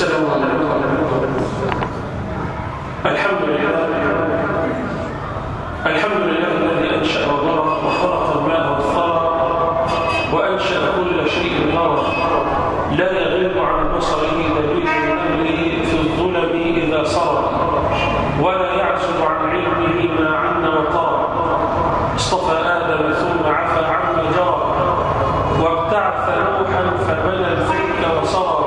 السلام عليكم الحمد لله الحمد لله الذي أنشأ وبرق وخلق الماء والثرى وأنشأ كل شيء نرى لا يغيب عن بصره دليل أمره في الظلم إذا سرى ولا يعزب عن علمه ما عن وطرى اصطفى آدم ثم عفى عما جرى وابتعث نوحا فبنى الفلك وسرى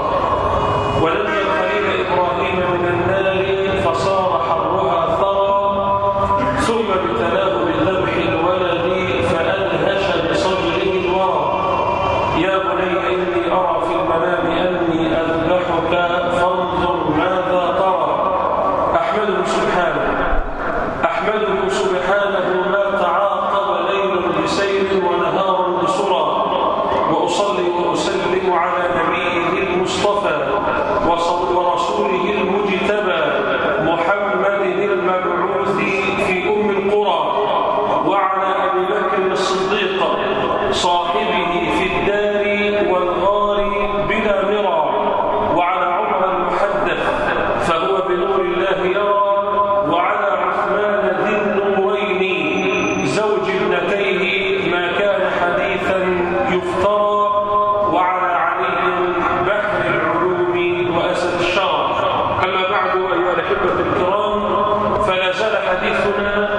ونجى الخليل إبراهيم من النار فصار حرها ثرى ثم ابتلاه بذبح الولد فأدهش بصدره الورى يا بني إني أرى في المنام أني أذبحك فانظر ماذا ترى أحمده سبحانه أحمده سبحانه ما تعاقب ليل بسير ونهار بسرى وأصلي وأسلم على نبيه المصطفى وصل- ورسوله المجتبى محمد المبعوث في أم القرى وعلى أبي بكر الصديق صاحبه في الدار والغار بلا مرى وعلى عمر المحدث فهو بنور الله يرى وعلى عثمان ذي النورين زوج ابنتيه ما كان حديثا يفترى وعلى علي بحر العلوم وأسد الشرع أما بعد أيها الأحبة الكرام فلا زال حديثنا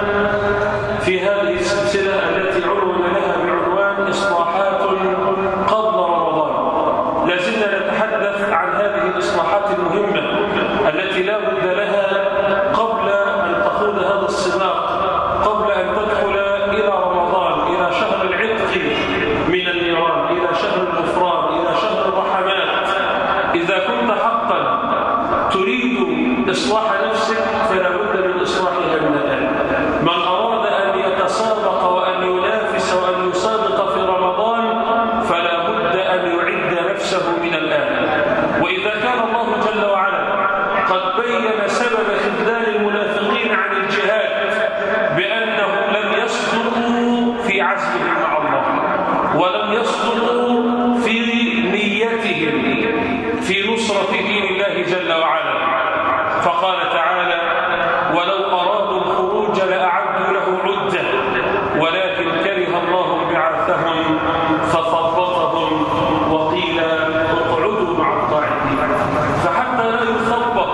في هذه السلسلة التي عنون لها بعنوان إصلاحات قبل رمضان لا زلنا نتحدث عن هذه الإصلاحات المهمة التي لا بد لها قبل أن تخوض هذا السباق قبل أن تدخل إلى رمضان إلى شهر العتق من النيران إلى شهر الغفران إلى شهر الرحمات إذا كنت حقا تريد إصلاح نفسك فلا بد من إصلاحها من الآن من أراد أن يتسابق وأن ينافس وأن يسابق في رمضان فلا بد أن يعد نفسه من الآن وإذا كان الله جل وعلا قد بين سبب خذلان المنافقين عن الجهاد بأنهم لم يصدقوا في عزمهم مع الله ولم يصدقوا في نيتهم في نصرة دين الله جل وعلا فقال تعالى ولو أرادوا الخروج لأعدوا له عدة ولكن كره الله بعثهم فثبطهم وقيل اقعدوا مع القاعدين فحتى لا يثبط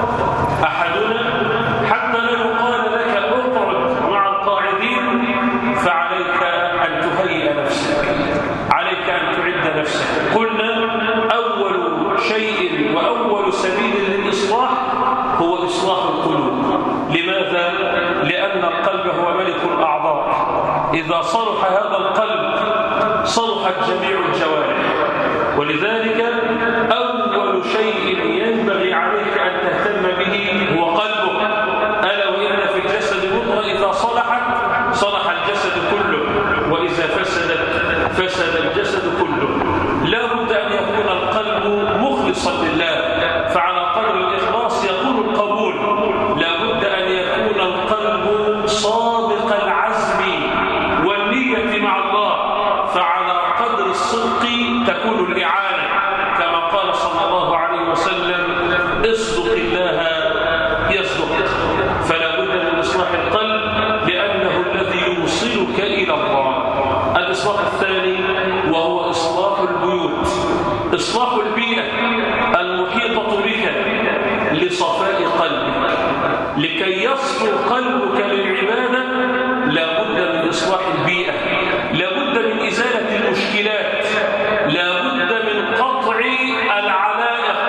أحدنا حتى لا يقال لك اقعد مع القاعدين فعليك أن تهيئ نفسك عليك أن تعد نفسك قلنا أول شيء وأول سبيل للإصلاح هو إصلاح القلوب لماذا؟ لأن القلب هو ملك الأعضاء إذا صلح هذا القلب صلحت جميع الجوارح ولذلك أول شيء ينبغي عليك أن تهتم به هو قلبك ألا وإن في الجسد مضغة إذا صلحت صلح الجسد كله وإذا فسدت فسد الجسد كله لا بد أن يكون القلب مخلصا لله فعلى قدر الإخلاص يكون القبول لا بد أن يكون القلب صادق العزم والنية مع الله فعلى قدر الصدق تكون الإعانة كما قال صلى الله عليه وسلم اصدق الله يصدق فلا بد من إصلاح القلب لأنه الذي يوصلك إلى الله الإصلاح الثاني وهو إصلاح البيوت إصلاح البيئة المحيطة بك لصفاء قلبك لكي يصفو قلبك للعبادة لا بد من إصلاح البيئة لا بد من إزالة المشكلات لا بد من قطع العلائق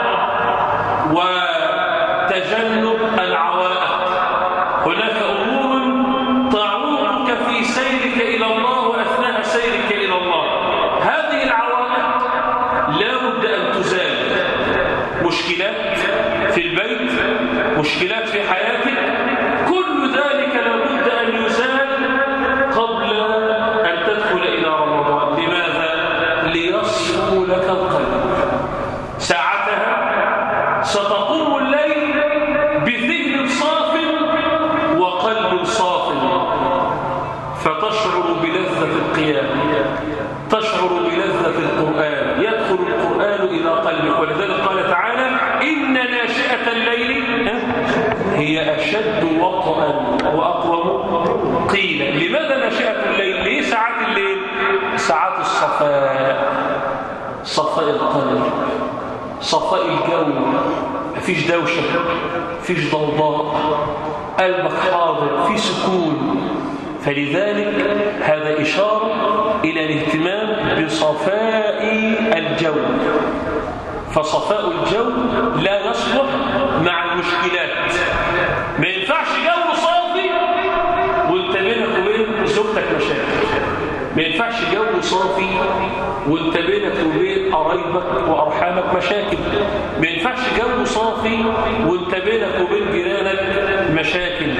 وتجنب العوائق هناك أمور تعوقك في سيرك إلى الله وأثناء سيرك إلى الله هذه العوائق لا بد أن تزال مشكلات في البيت مشكلات في حياتك كل ذلك لا بد أن يزال قبل أن تدخل إلى رمضان لماذا؟ ليصفو لك القلب ساعتها ستقوم الليل بذهن صاف وقلب صاف فتشعر بلذة القيام تشعر بلذة القرآن يدخل القرآن إلى قلبك ولذلك قال تعالى الصفاء صفاء القلب صفاء الجو مفيش دوشة مفيش ضوضاء قلبك حاضر في سكون فلذلك هذا إشارة إلى الاهتمام بصفاء الجو فصفاء الجو لا يصلح مع المشكلات ما ينفعش جو صافي وانت بينك وبين زوجتك مشاكل ما ينفعش جو صافي وانت بينك وبين قرايبك وارحامك مشاكل ما ينفعش جو صافي وانت بينك وبين جيرانك مشاكل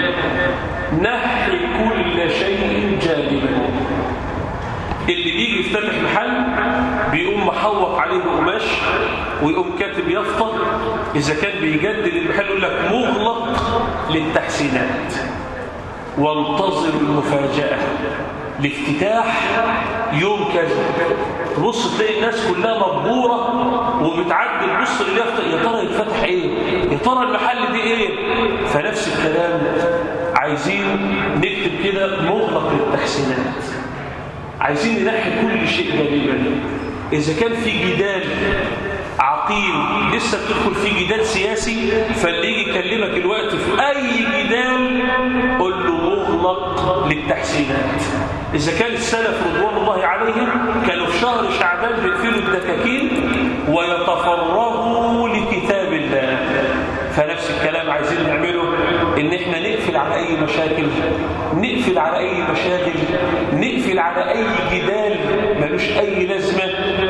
نحي كل شيء جانبا اللي بيجي يفتتح محل بيقوم محوط عليه قماش ويقوم كاتب يافطه اذا كان بيجدد المحل يقول لك مغلق للتحسينات وانتظر المفاجاه لافتتاح يوم كذا تبص تلاقي الناس كلها مبهوره وبتعدي تبص لليافطه يا ترى يتفتح ايه يا ترى المحل دي ايه فنفس الكلام عايزين نكتب كده مغلق للتحسينات عايزين ننحي كل شيء جانبا إذا كان في جدال عقيم لسه بتدخل في جدال سياسي فاللي يجي يكلمك الوقت في أي جدال قل له مغلق للتحسينات إذا كان السلف رضوان الله عليهم كانوا في شهر شعبان بيقفلوا الدكاكين ويتفرغوا لكتاب الله فنفس الكلام عايزين نعمله ان احنا نقفل على اي مشاكل نقفل على اي مشاكل نقفل على اي جدال ملوش اي لازمة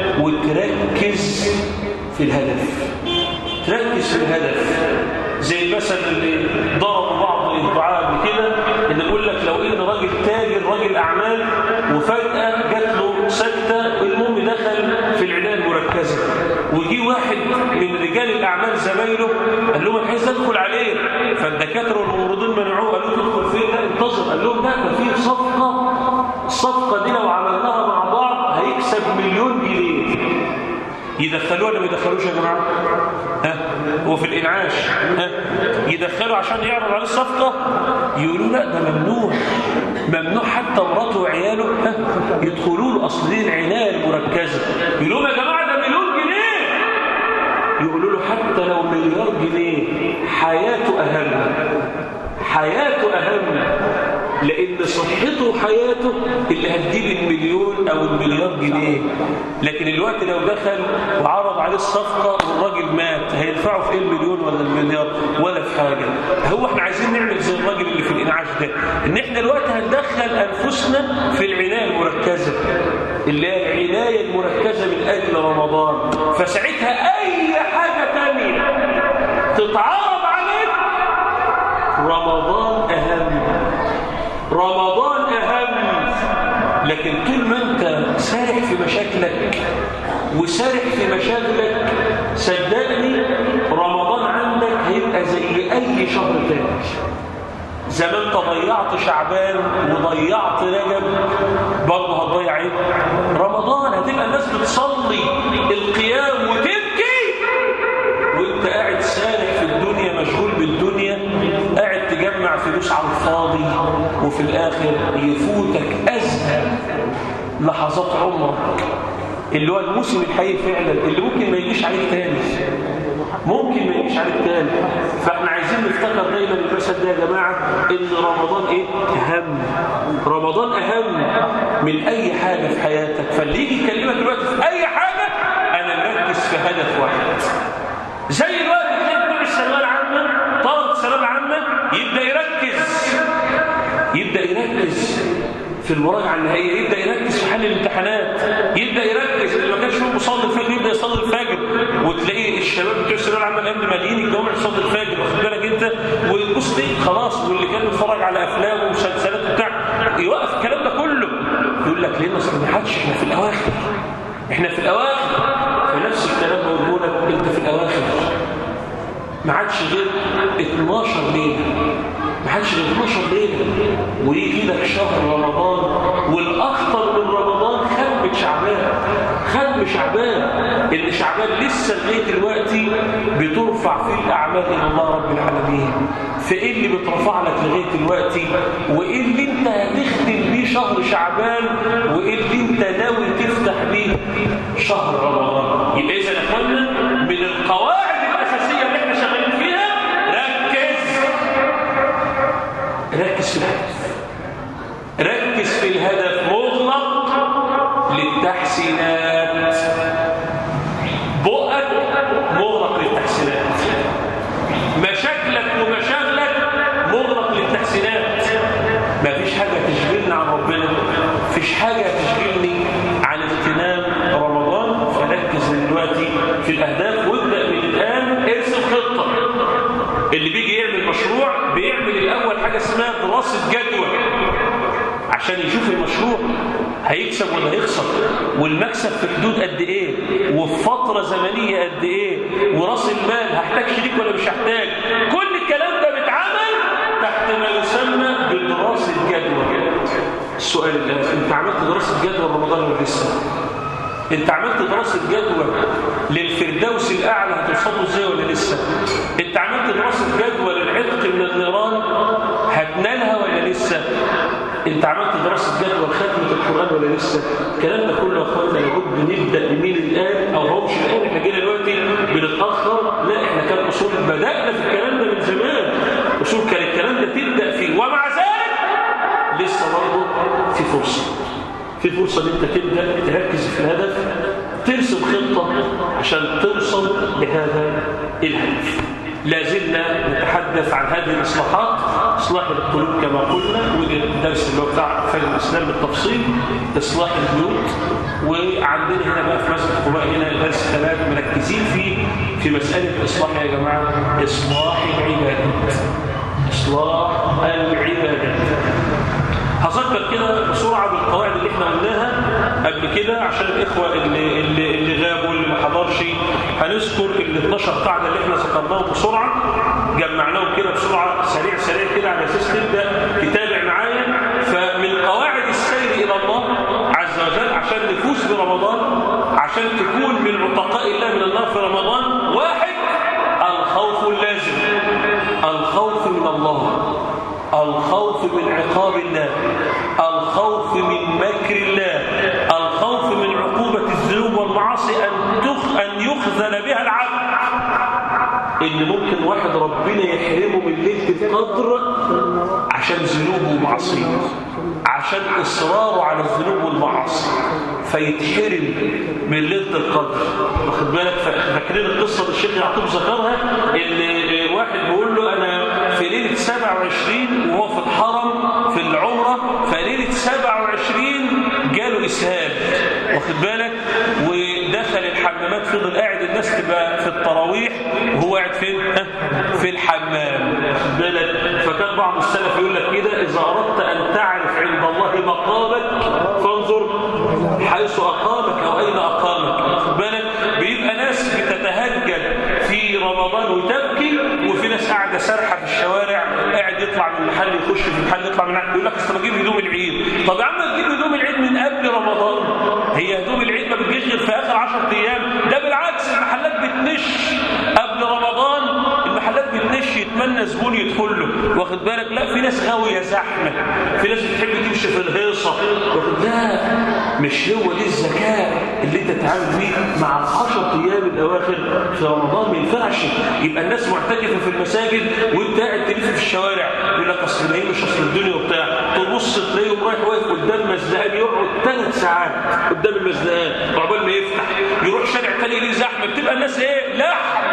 وتركز في الهدف تركز في الهدف زي المثل اللي ضرب بعض الدعاء قبل كده ان يقول لك لو ان راجل تاجر راجل اعمال وفجاه جات له سكته المهم دخل في العنايه المركزه وجي واحد من رجال الاعمال زمايله قال لهم انا عايز ادخل عليه فالدكاتره والممرضين منعوه قالوا تدخل فين لا انتظر قال لهم لا ده في صفقه الصفقه دي لو عملناها مع بعض هيكسب مليون جنيه يدخلوه ولا ما يدخلوش يا جماعه ها هو في الانعاش ها يدخلوا عشان يعرض عليه الصفقه يقولوا لا ده ممنوع ممنوع حتى مراته وعياله ها يدخلوا له اصل دي العنايه المركزه يقولوا يا جماعه ده مليون جنيه يقولوا له حتى لو مليار جنيه حياته اهم حياته اهم لأن صحته وحياته اللي هتجيب المليون أو المليار جنيه لكن الوقت لو دخل وعرض عليه الصفقة والراجل مات هيدفعه في ايه المليون ولا المليار ولا في حاجة هو احنا عايزين نعمل زي الراجل اللي في الإنعاش ده ان احنا الوقت هندخل أنفسنا في العناية المركزة اللي هي العناية المركزة من أجل رمضان فساعتها أي حاجة تانية تتعرض عليك رمضان أهم رمضان أهم لكن طول ما أنت سارح في مشاكلك وسارح في مشاكلك صدقني رمضان عندك هيبقى زي أي شهر تاني زمان انت ضيعت شعبان وضيعت رجب برضه هتضيع ايه؟ رمضان هتبقى الناس بتصلي القيام وتبكي وانت قاعد سارح في الدنيا مشغول بالدنيا قاعد تجمع فلوس على الفاضي وفي الآخر يفوتك أزهى لحظات عمرك اللي هو الموسم الحقيقي فعلا اللي ممكن ما يجيش عليك تاني ممكن ما يجيش عليك تاني فاحنا عايزين نفتكر دايما المثل ده يا جماعه ان رمضان ايه اهم رمضان اهم من اي حاجه في حياتك فاللي يجي يكلمك دلوقتي في اي حاجه انا مركز في هدف واحد زي الوقت اللي بتوع الثانويه العامه طلبه الثانويه العامه يبدا يركز يبدا يركز في المراجعه النهائيه يبدا يركز في حل الامتحانات يبدا يركز اللي ما كانش هو مصلي الفجر يبدا يصلي الفجر وتلاقي الشباب بتوع الثانويه العامه الان مالين الجوامع يصلي الفجر واخد بالك انت وتبص تلاقي خلاص واللي كان بيتفرج على افلام ومسلسلات وبتاع يوقف الكلام ده كله يقول لك ليه اصل ما حدش احنا في الاواخر احنا في الاواخر فنفس الكلام بقوله لك انت في الاواخر ما عادش غير 12 ليله ما عادش غير 12 ليله ويجي لك شهر رمضان والاخطر من رمضان ختم شعبان ختم شعبان اللي شعبان لسه لغايه دلوقتي بترفع فيه الاعمال الى الله رب العالمين فايه اللي بترفع لك لغايه دلوقتي وايه اللي انت هتختم بيه شهر شعبان وايه اللي انت ناوي تفتح نفتح بيه شهر رمضان يبقى اذا يا اخوانا من القواعد الاساسيه اللي احنا شغالين فيها ركز ركز في الهدف ركز في الهدف مغلق للتحسينات بؤك مغلق للتحسينات مشاكلك ومشاغلك مغلق للتحسينات ما فيش حاجة تشغلني عن ربنا فيش حاجة تشغلني عن اغتنام رمضان فركز دلوقتي في الأهداف وابدأ من الآن ارسم خطة اللي بيجي يعمل مشروع بيعمل الأول حاجة اسمها دراسة جدوى عشان يشوف المشروع هيكسب ولا هيخسر والمكسب في حدود قد ايه وفي فترة زمنية قد ايه وراس المال هحتاج شريك ولا مش هحتاج كل الكلام ده بيتعمل تحت ما يسمى بدراسة جدوى السؤال الآن انت عملت دراسة جدوى رمضان ولا لسه انت عملت دراسة جدوى للفردوس الأعلى هتوصله ازاي ولا لسه انت عملت دراسة جدوى للعتق من النيران هتنالها ولا لسه انت عملت دراسة جدوى لختمة القرآن ولا لسه الكلام ده كله يا اخوانا لابد نبدأ بمين الآن او هو مش الآن احنا جينا دلوقتي بنتأخر لا احنا كان اصول بدأنا في الكلام ده من زمان اصول كان الكلام ده تبدأ فيه ومع ذلك لسه برضه في فرصة في فرصة ان انت تبدأ تركز في الهدف ترسم خطة عشان توصل لهذا الهدف لا زلنا نتحدث عن هذه الإصلاحات إصلاح القلوب كما قلنا والدرس اللي هو بتاع فجر الإسلام بالتفصيل إصلاح البيوت وعندنا هنا بقى في مسجد قباء هنا درس ثلاث مركزين فيه في مسألة الإصلاح يا جماعة إصلاح العبادات إصلاح العبادات هذكر كده بسرعة بالقواعد اللي احنا قلناها قبل كده عشان الإخوة اللي, اللي, اللي غابوا اللي ما حضرش هنذكر ال 12 قاعدة اللي احنا ذكرناهم بسرعة جمعناهم كده بسرعة سريع سريع كده على أساس تبدأ تتابع معايا فمن قواعد السير إلى الله عز وجل عشان نفوز برمضان عشان تكون من عتقاء الله من النار في رمضان واحد الخوف اللازم الخوف من الله الخوف من عقاب الله الخوف من مكر الله الخوف من عقوبة الذنوب والمعاصي أن, تخ... أن يخذل بها العبد إن ممكن واحد ربنا يحرمه من ليلة القدر عشان ذنوبه ومعاصيه عشان إصراره على الذنوب والمعاصي فيتحرم من ليلة القدر واخد بالك فاكرين القصة اللي الشيخ يعقوب ذكرها اللي واحد بيقول له أنا في ليلة 27 وهو في الحرم في العمرة فليلة 27 جاله إسهال واخد بالك ودخل الحمامات فضل قاعد الناس تبقى في التراويح وهو قاعد فين؟ في الحمام واخد بالك فكان بعض السلف يقول لك كده إذا أردت أن تعرف عند الله مقامك فانظر حيث أقامك أو أين أقامك واخد بالك بيبقى ناس بتتهجد في رمضان وتبكي وفي ناس قاعده سارحه في الشوارع قاعد يطلع من محل يخش في محل يطلع من يقول لك اصل بجيب هدوم العيد طب يا عم تجيب هدوم العيد من قبل رمضان هي هدوم العيد ما بتجيش غير في اخر 10 ايام ده بالعكس المحلات بتنش قبل رمضان المحلات بتنش يتمنى زبون يدخل له واخد بالك لا في ناس غاويه زحمه في ناس بتحب تمشي في الهيصه واخد لا مش هو دي الذكاء اللي انت تتعامل بيه مع العشر ايام الاواخر في رمضان ما ينفعش يبقى الناس معتكفه في المساجد وانت قاعد تلف في الشوارع يقول لك اصل ايه مش اصل الدنيا وبتاع تبص تلاقيهم رايح واقف قدام مزلقان يقعد ثلاث ساعات قدام المزلقان عقبال ما يفتح يروح شارع تاني ليه زحمه بتبقى الناس ايه لحم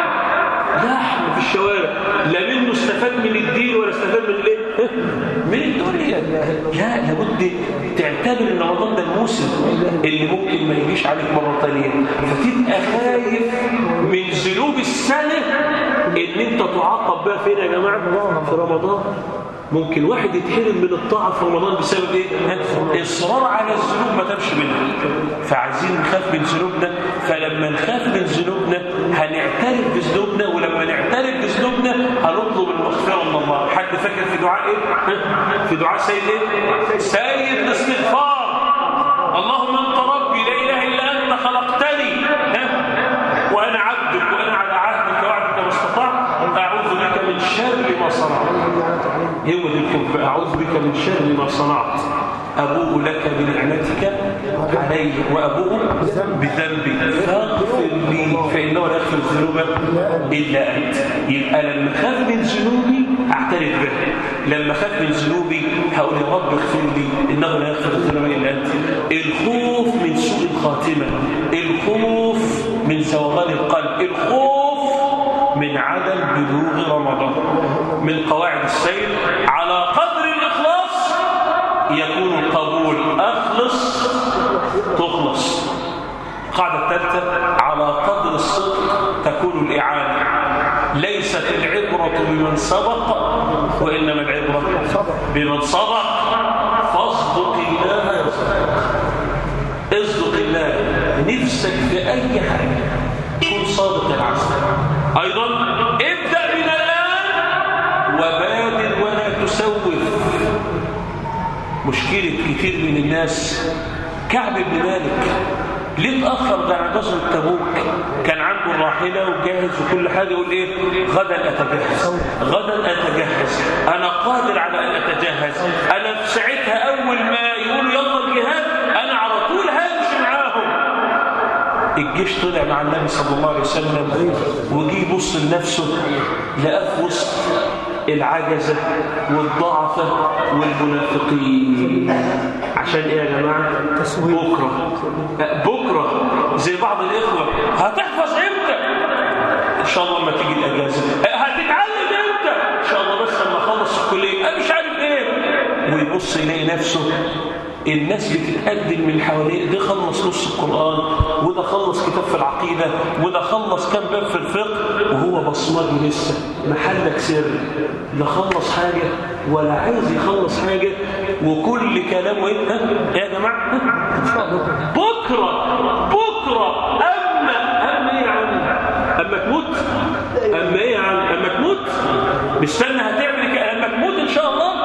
لحم في الشوارع لا منه استفاد من الدين ولا استفاد من الايه من الدنيا لا لابد تعتبر ان رمضان ده الموسم اللي ممكن ما يجيش عليك مره ثانيه فتبقى خايف من ذنوب السنه ان انت تعاقب بها فين يا جماعه في رمضان ممكن واحد يتحرم من الطاعة في رمضان بسبب ايه؟ إصرار على الذنوب ما تمشي منها فعايزين نخاف من ذنوبنا فلما نخاف من ذنوبنا هنعترف بذنوبنا ولما نعترف بذنوبنا هنطلب المغفرة من الله حد فاكر في دعاء ايه؟ في دعاء سيد ايه؟ سيد الاستغفار اللهم انت ربي لا اله الا انت خلقتني وانا عبدك وانا على عهدك وعدك ما استطعت اعوذ بك من شر ما صنعت هو دي الكفر أعوذ بك من شر ما صنعت أبوء لك بنعمتك علي وأبوء بذنبي فاغفر لي فإنه لا يغفر الذنوب إلا أنت يبقى لما خاف من ذنوبي أعترف به لما خاف من ذنوبي هقول يا رب اغفر لي إنه لا يغفر الذنوب إلا أنت الخوف من سوء الخاتمة الخوف من زوغان القلب الخوف من عدم بلوغ رمضان من قواعد السير على قدر الإخلاص يكون القبول أخلص تخلص القاعدة الثالثة على قدر الصدق تكون الإعانة ليست العبرة بمن سبق وإنما العبرة بمن صدق فاصدق الله يصدق اصدق الله نفسك في أي حاجة كن صادق العسل أيضا ابدأ من الآن وبادر ولا تسوف مشكلة كتير من الناس كعب بن مالك ليه اتأخر بعد غزوة تبوك كان عنده الراحلة وجاهز وكل حاجة يقول ايه غدا أتجهز غدا أتجهز أنا قادر على أن أتجهز أنا في ساعتها أول ما يقولوا يلا الجهاد أنا على طول همشي معاهم الجيش طلع مع النبي صلى الله عليه وسلم وجي يبص لنفسه لقى في وسط العجزة والضعفة والمنافقين عشان ايه يا جماعة بكرة بكرة زي بعض الإخوة هتحفظ امتى ان شاء الله لما تيجي الأجازة هتتعلم امتى ان شاء الله بس لما اخلص الكلية انا مش عارف ايه ويبص يلاقي نفسه الناس بتتقدم من حواليه ده خلص نص القرآن وده خلص كتاب في العقيدة وده خلص كام باب في الفقه وهو بصمجي لسه محلك سر لا خلص حاجة ولا عايز يخلص حاجة وكل كلامه ايه ها؟ يا جماعة ها؟ بكرة بكرة أما أما ايه يا عم أما تموت أما ايه يا عم أما تموت مستنى هتعمل كده لما تموت إن شاء الله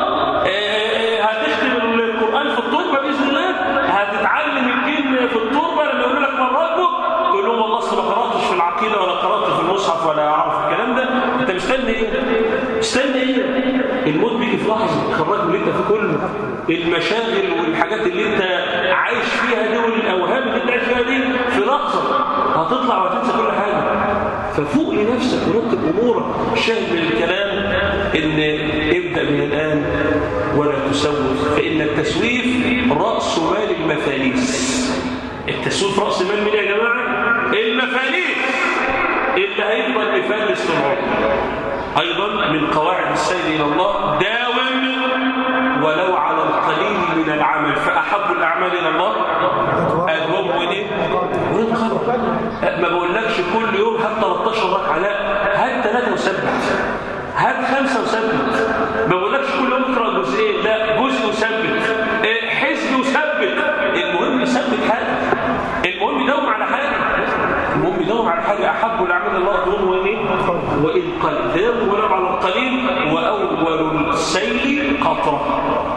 هتختم القرآن في التربة بإذن الله هتتعلم الدين في التربة لما يقول لك من ربك تقول لهم والله أصل ما قرأتش في العقيدة ولا قرأت في المصحف ولا أعرف الكلام ده أنت مستني إيه؟ مستني إيه؟ الموت بيجي في لحظة تخرج من اللي أنت فيه كله المشاغل والحاجات اللي أنت عايش فيها دي والأوهام اللي أنت عايش فيها دي في لحظة هتطلع وهتنسى كل حاجة ففوق لنفسك ورتب أمورك الشاهد من الكلام إن ابدأ من الآن ولا تسوف فإن التسويف رأس مال المفاليس التسويف رأس مال مين يا جماعة؟ المفاليس اللي هيفضل يفلس طول عمره أيضا من قواعد السير إلى الله داوم ولو على القليل من العمل فأحب الأعمال إلى الله أدوم وليه؟ ويتخرج ما بقولكش كل يوم هات 13 ركعة لا هات 3 وثبت هات خمسة وثبت ما بقولكش كل يوم اقرا جزئين لا جزء وثبت حزب وثبت المهم يثبت حاجة المهم يدوم على حاجة المهم يدوم على حاجة أحب الأعمال الله دون وإيه؟ وإن قل داوم ولو على القليل وأول السيل قطرة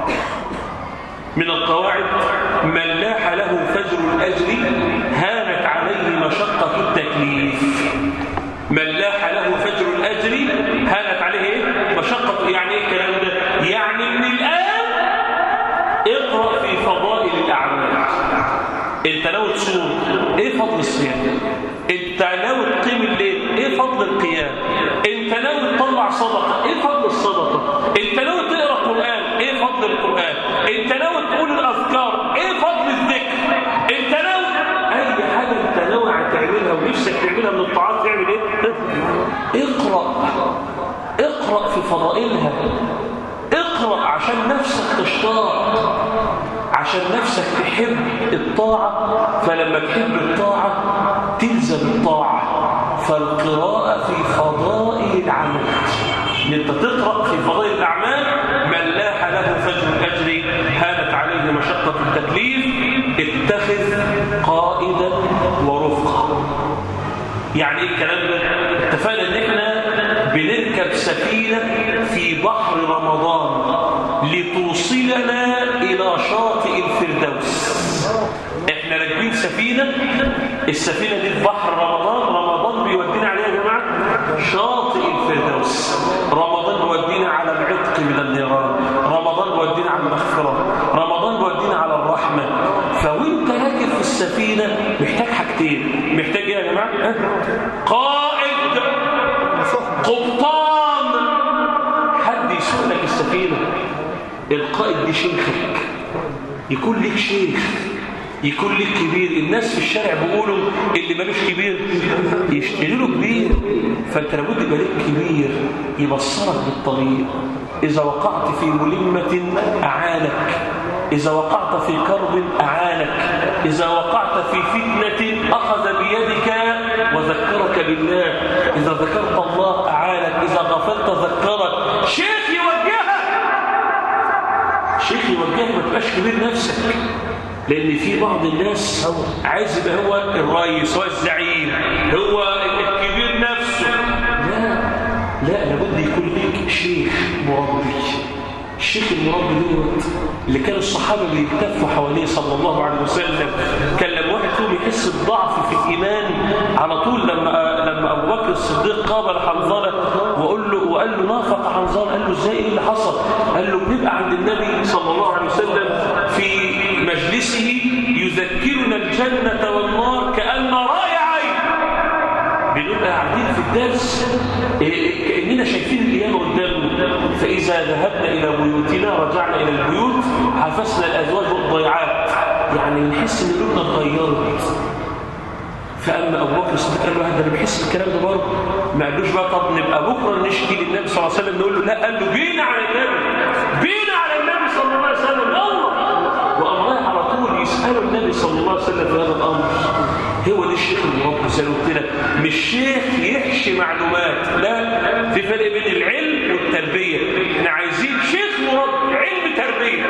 من القواعد من لاح له فجر الأجر هانت عليه مشقة التكليف من لاح له فجر الأجر هانت عليه إيه؟ مشقة يعني إيه الكلام ده؟ يعني من الآن اقرأ في فضائل الأعمال انت ناوي تصوم ايه فضل الصيام انت ناوي تقيم الليل ايه فضل القيام انت ناوي تطلع صدقه ايه فضل الصدقه انت ناوي تقرا قران ايه فضل القران انت ناوي تقول الاذكار ايه فضل الذكر انت ناوي اي حاجه انت ناوي تعملها ونفسك تعملها من الطاعات تعمل ايه اقرا اقرا في فضائلها اقرا عشان نفسك تشتاق عشان نفسك تحب الطاعة فلما تحب الطاعة تلزم الطاعة فالقراءة في فضائل العمل ان انت تقرأ في فضائل الأعمال من لاح له فجر الأجر هانت عليه مشقة التكليف اتخذ قائدا ورفقا يعني ايه الكلام ده اتفقنا ان احنا بنركب سفينة في بحر رمضان لتوصلنا إلى شاطئ الفردوس احنا راكبين سفينة السفينة دي في بحر رمضان رمضان بيودينا عليها يا جماعة شاطئ الفردوس رمضان بيودينا على العتق من النيران رمضان بيودينا على المغفرة رمضان بيودينا قائد قبطان حد يسوق لك السفينة القائد دي شيخك يكون لك شيخ يكون لك كبير الناس في الشارع بيقولوا اللي ملوش كبير يشتري له كبير فانت لابد يبقى لك كبير يبصرك بالطريق إذا وقعت في ملمة أعانك إذا وقعت في كرب أعانك إذا وقعت في فتنة أخذ بيدك وذكرك بالله إذا ذكرت الله أعانك إذا غفلت ذكرك شيخ يوجهك شيخ يوجهك ما تبقاش كبير نفسك لأن في بعض الناس عايز يبقى هو الرئيس هو الزعيم هو الكبير نفسه لا لا لابد يكون ليك شيخ مربي الشيخ المربي دوت اللي كان الصحابة بيتفوا حواليه صلى الله عليه وسلم كان لما واحد فيهم يحس بضعف في الإيمان على طول لما لما أبو بكر الصديق قابل حنظلة وقال له وقال له نافق حنظلة قال له ازاي ايه اللي حصل؟ قال له بنبقى عند النبي صلى الله عليه وسلم في مجلسه يذكرنا الجنة والنار كأن رأي عين بنبقى قاعدين في الدرس كأننا شايفين القيامة قدامنا فإذا ذهبنا إلى بيوتنا رجعنا إلى البيوت حفظنا الأزواج والضيعات يعني نحس إن قلوبنا اتغيرت فأما أبو بكر الصديق قال له أنا بحس بالكلام ده برضه ما قالوش بقى طب نبقى بكرة نشكي للنبي صلى الله عليه وسلم نقول له لا قال له بينا على النبي بينا على النبي صلى الله عليه وسلم يلا وقام رايح على طول يسألوا النبي صلى الله عليه وسلم في هذا الأمر هو ده الشيخ المربي زي ما قلت لك مش شيخ يحشي معلومات لا في فرق بين العلم والتربية احنا عايزين شيخ مربي علم تربية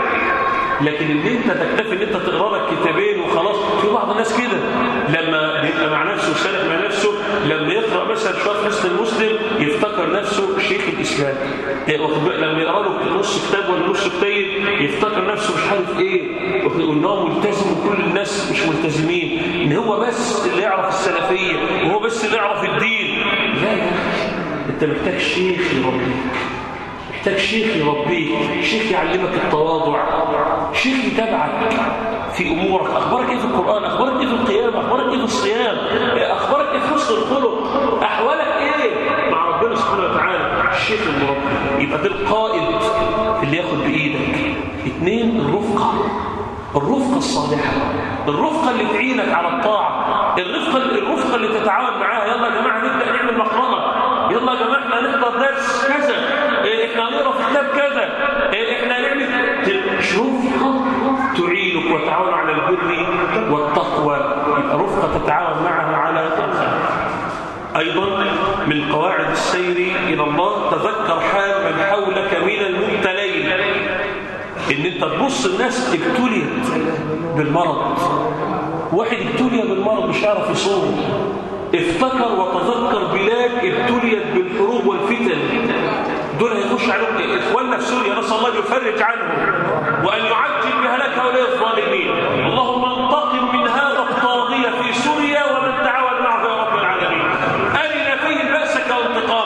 لكن ان انت تكتفي ان انت تقرا لك كتابين وخلاص في بعض الناس كده لما بيبقى مع نفسه وسالك مع نفسه لما يقرا مثلا شويه حسن المسلم يفتكر نفسه شيخ الاسلام لما يقرا له نص كتاب ولا نص كتاب يفتكر نفسه مش عارف ايه وان هو ملتزم وكل الناس مش ملتزمين ان هو بس اللي يعرف السلفيه وهو بس اللي يعرف الدين لا يا اخي انت محتاج شيخ يربيك محتاج شيخ يربيك شيخ يعلمك التواضع شيخ يتابعك في أمورك أخبارك إيه في القرآن أخبارك إيه في القيام أخبارك إيه في الصيام أخبارك إيه في حسن الخلق أحوالك إيه مع ربنا سبحانه وتعالى الشيخ المربي يبقى ده القائد اللي ياخد بإيدك اثنين الرفقة الرفقة الصالحة الرفقة اللي تعينك على الطاعة الرفقة, الرفقة اللي تتعاون معاها يلا يا جماعة نبدأ نعمل مقرمة يلا يا جماعة احنا هنحضر درس كذا احنا هنقرا في كتاب كذا احنا هنعمل رفقة تعينك وتعاون على البر والتقوى يبقى رفقة تتعاون معها على أيضا من قواعد السير إلى الله تذكر حال من حولك من المبتلين إن أنت تبص الناس ابتليت بالمرض واحد ابتلي بالمرض مش عارف يصوم افتكر وتذكر بلاد ابتليت بالحروب والفتن دول هيخش عليهم اخواننا في سوريا نسال الله يفرج عنهم وان يعجل بهلاك هؤلاء الظالمين اللهم انتقم من هذا الطاغيه في سوريا ومن تعاون معه يا رب العالمين ارنا فيه باسك وانتقام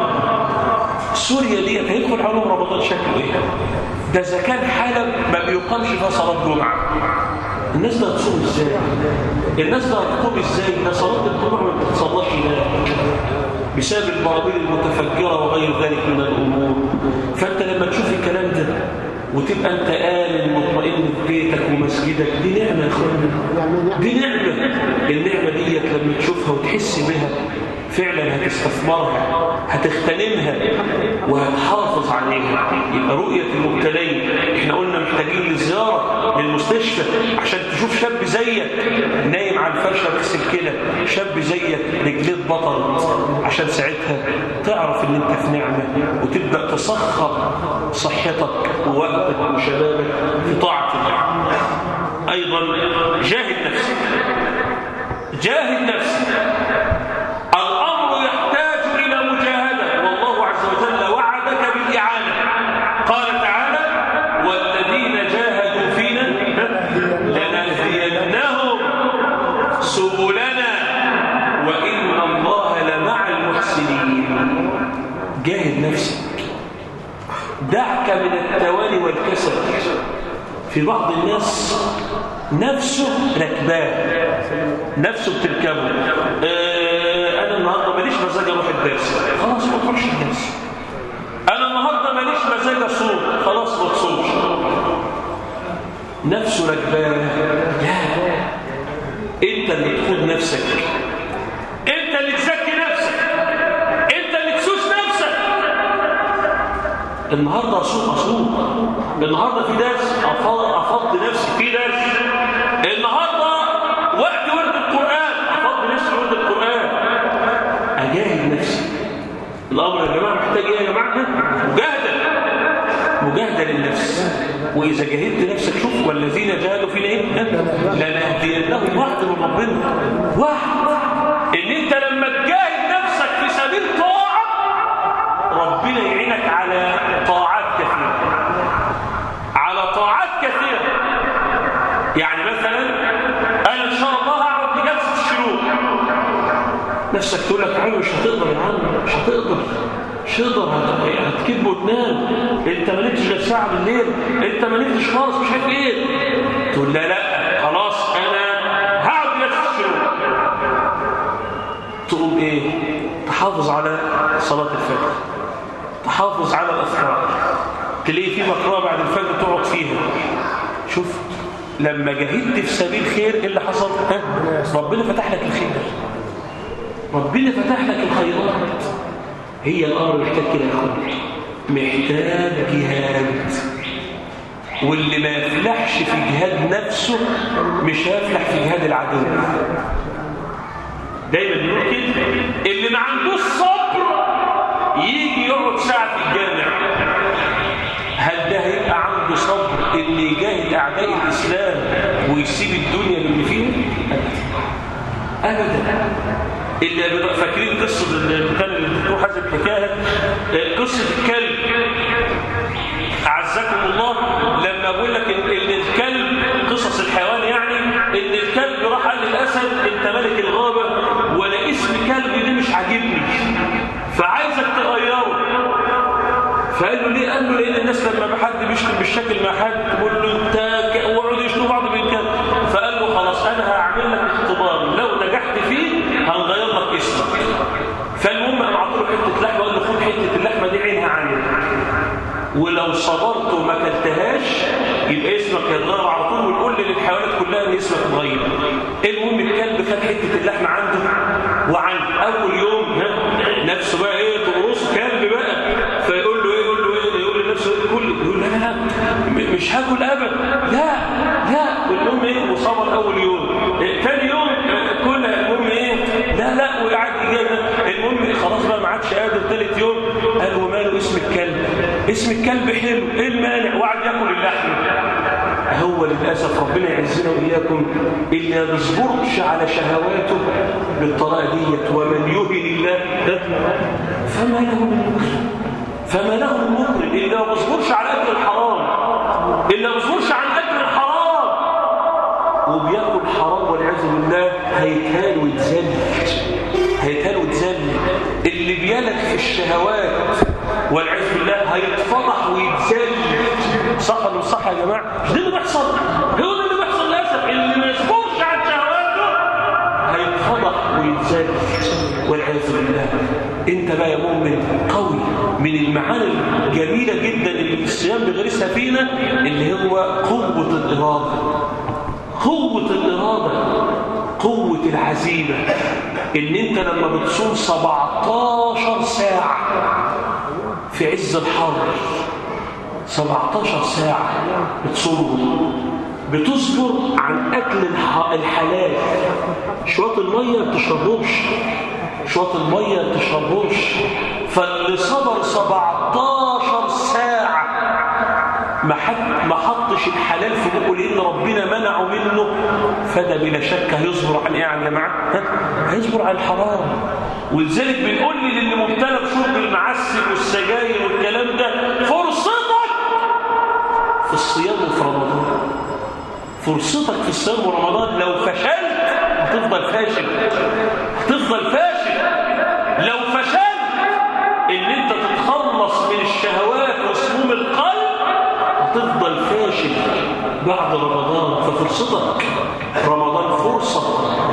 سوريا دي هيدخل عليهم رمضان شكله ايه ده اذا كان حلب ما بيقامش فيها صلاه جمعه الناس ده هتصوم ازاي الناس ده هتقوم ازاي ده صلاه الجمعه ما بتتصلاش هناك بسبب البراميل المتفجره وغير ذلك من الامور فانت لما تشوف الكلام ده وتبقى انت آمن مطمئن في بيتك ومسجدك دي نعمه يا اخوانا دي نعمه النعمه ديت لما تشوفها وتحس بها فعلا هتستثمرها هتغتنمها وهتحافظ عليها يبقى رؤية المبتلين احنا قلنا محتاجين لزيارة للمستشفى عشان تشوف شاب زيك نايم على الفرشة بسكلة شاب زيك رجليه بطلت عشان ساعتها تعرف ان انت في نعمة وتبدأ تسخر صحتك ووقتك وشبابك في طاعة الله ايضا جاهد نفسك جاهد نفسك الأمر يحتاج إلى مجاهدة والله عز وجل وعدك بالإعانة قال تعالى والذين جاهدوا فينا لنهدينهم سبلنا وإن الله لمع المحسنين جاهد نفسك دعك من التوالي والكسل في بعض الناس نفسه ركباه نفسه بتركبه آه انا النهارده ماليش مزاج اروح الدرس خلاص ما تروحش الدرس انا النهارده ماليش مزاج اصوم خلاص ما تصومش نفسه ركباه لا انت اللي تخوض نفسك انت اللي تزكي نفسك انت اللي تسوس نفسك النهارده اصوم اصوم النهارده في درس افض نفسي في درس النهارده وقت ورد القران افض نفسي ورد القران اجاهد نفسي الامر يا جماعه محتاج ايه يا جماعه مجاهده مجاهده للنفس واذا جاهدت نفسك شوف والذين جاهدوا فينا ايه لنهدينهم وعد من ربنا وعد ان انت لما تجاهد نفسك في سبيل طاعه ربنا يعينك على طاعات كثيره على طاعات كثيره يعني مثلا انا ان شاء الله هقعد لجلسه الشروق نفسك تقول لك عم مش هتقدر يا عم مش هتقدر مش هتقدر هتكب وتنام انت ما نمتش غير ساعه بالليل انت ما نمتش خالص مش عارف ايه تقول لا لا خلاص انا هقعد لجلسه الشروق تقوم ايه تحافظ على صلاه الفجر تحافظ على الاذكار تلاقي في مقرأة بعد الفجر تقعد فيها شوف لما جاهدت في سبيل خير ايه اللي حصل ها؟ ربنا فتح لك الخير ربنا فتح لك الخيرات هي الامر محتاج كده يا اخوان محتاج جهاد واللي ما يفلحش في جهاد نفسه مش هيفلح في جهاد العدو دايما بيقول كده اللي ما عندوش صبر يجي يقعد ساعه في الجامع هل ده هيبقى عنده صبر ان يجاهد اعداء الاسلام ويسيب الدنيا اللي فيها ابدا اللي فاكرين قصه اللي كان الدكتور حازم حكاها قصه الكلب اعزكم الله لما بقول لك ان الكلب قصص الحيوان يعني ان الكلب راح قال للاسد انت ملك الغابه ولا اسم كلب ده مش عاجبني فعايزك تغيره فقال له ليه؟ قال له لان الناس لما حد بيشتم بالشكل مع حد تقول له انت وقعدوا يشتموا بعض بالكلب فقال له خلاص انا هعمل لك اختبار لو نجحت فيه هنغير لك اسمك فالمهم قام عطوا له حته لحمه قال له خد حته اللحمه دي عينها عنك ولو صبرت وما كلتهاش يبقى اسمك هيتغير على طول ونقول للحيوانات كلها ان اسمك اتغير المهم الكلب خد حته اللحمه عنده وعن اول يوم نفسه بقى ايه تقرص كلب بقى فيقول له ايه يقول له ايه يقول لنفسه كل يقول لا لا مش هاكل ابدا لا لا المهم ايه وصبر اول يوم ثاني يوم كلها المهم ايه لا لا وقعد يجي المهم خلاص بقى ما عادش قادر ثالث يوم قال وماله اسم الكلب اسم الكلب حلو ايه المانع وقعد ياكل اللحم هو للاسف ربنا يعزنا واياكم اللي ما بيصبرش على شهواته بالطريقه ديت ومن يهن الله فما له من مكرم فما له من مكرم اللي ما بيصبرش على اكل الحرام اللي ما بيصبرش عن اكل الحرام وبياكل حرام والعياذ بالله هيتهان ويتذل هيتهان ويتذل اللي بيلك في الشهوات والعياذ بالله هيتفضح ويتذل صح ولا مش صح يا جماعه مش ده اللي بيحصل هو ده اللي بيحصل للاسف اللي ما يصبرش على شهواته هيتفضح ويتذل والعياذ بالله انت بقى يا مؤمن قوي من المعاني الجميله جدا اللي الصيام بيغرسها فينا اللي هو قوه الاراده قوه الاراده قوه العزيمه ان انت لما بتصوم 17 ساعه في عز الحر 17 ساعة بتصوم بتصبر عن أكل الحلال شوية المية ما بتشربوش شوية المية ما بتشربوش فاللي صبر 17 ساعة ما حد ما حطش الحلال في بقه لان ربنا منعه منه فده بلا شك هيصبر عن ايه يا جماعه هيصبر عن الحرام ولذلك بنقول لي للي مبتلى بشرب المعسل والسجاير والكلام ده فرصتك في الصيام وفي رمضان فرصتك في الصيام ورمضان لو فشلت هتفضل فاشل هتفضل فاشل لو فشلت ان انت تتخلص من الشهوات وسموم القلب هتفضل فاشل بعد رمضان ففرصتك رمضان فرصة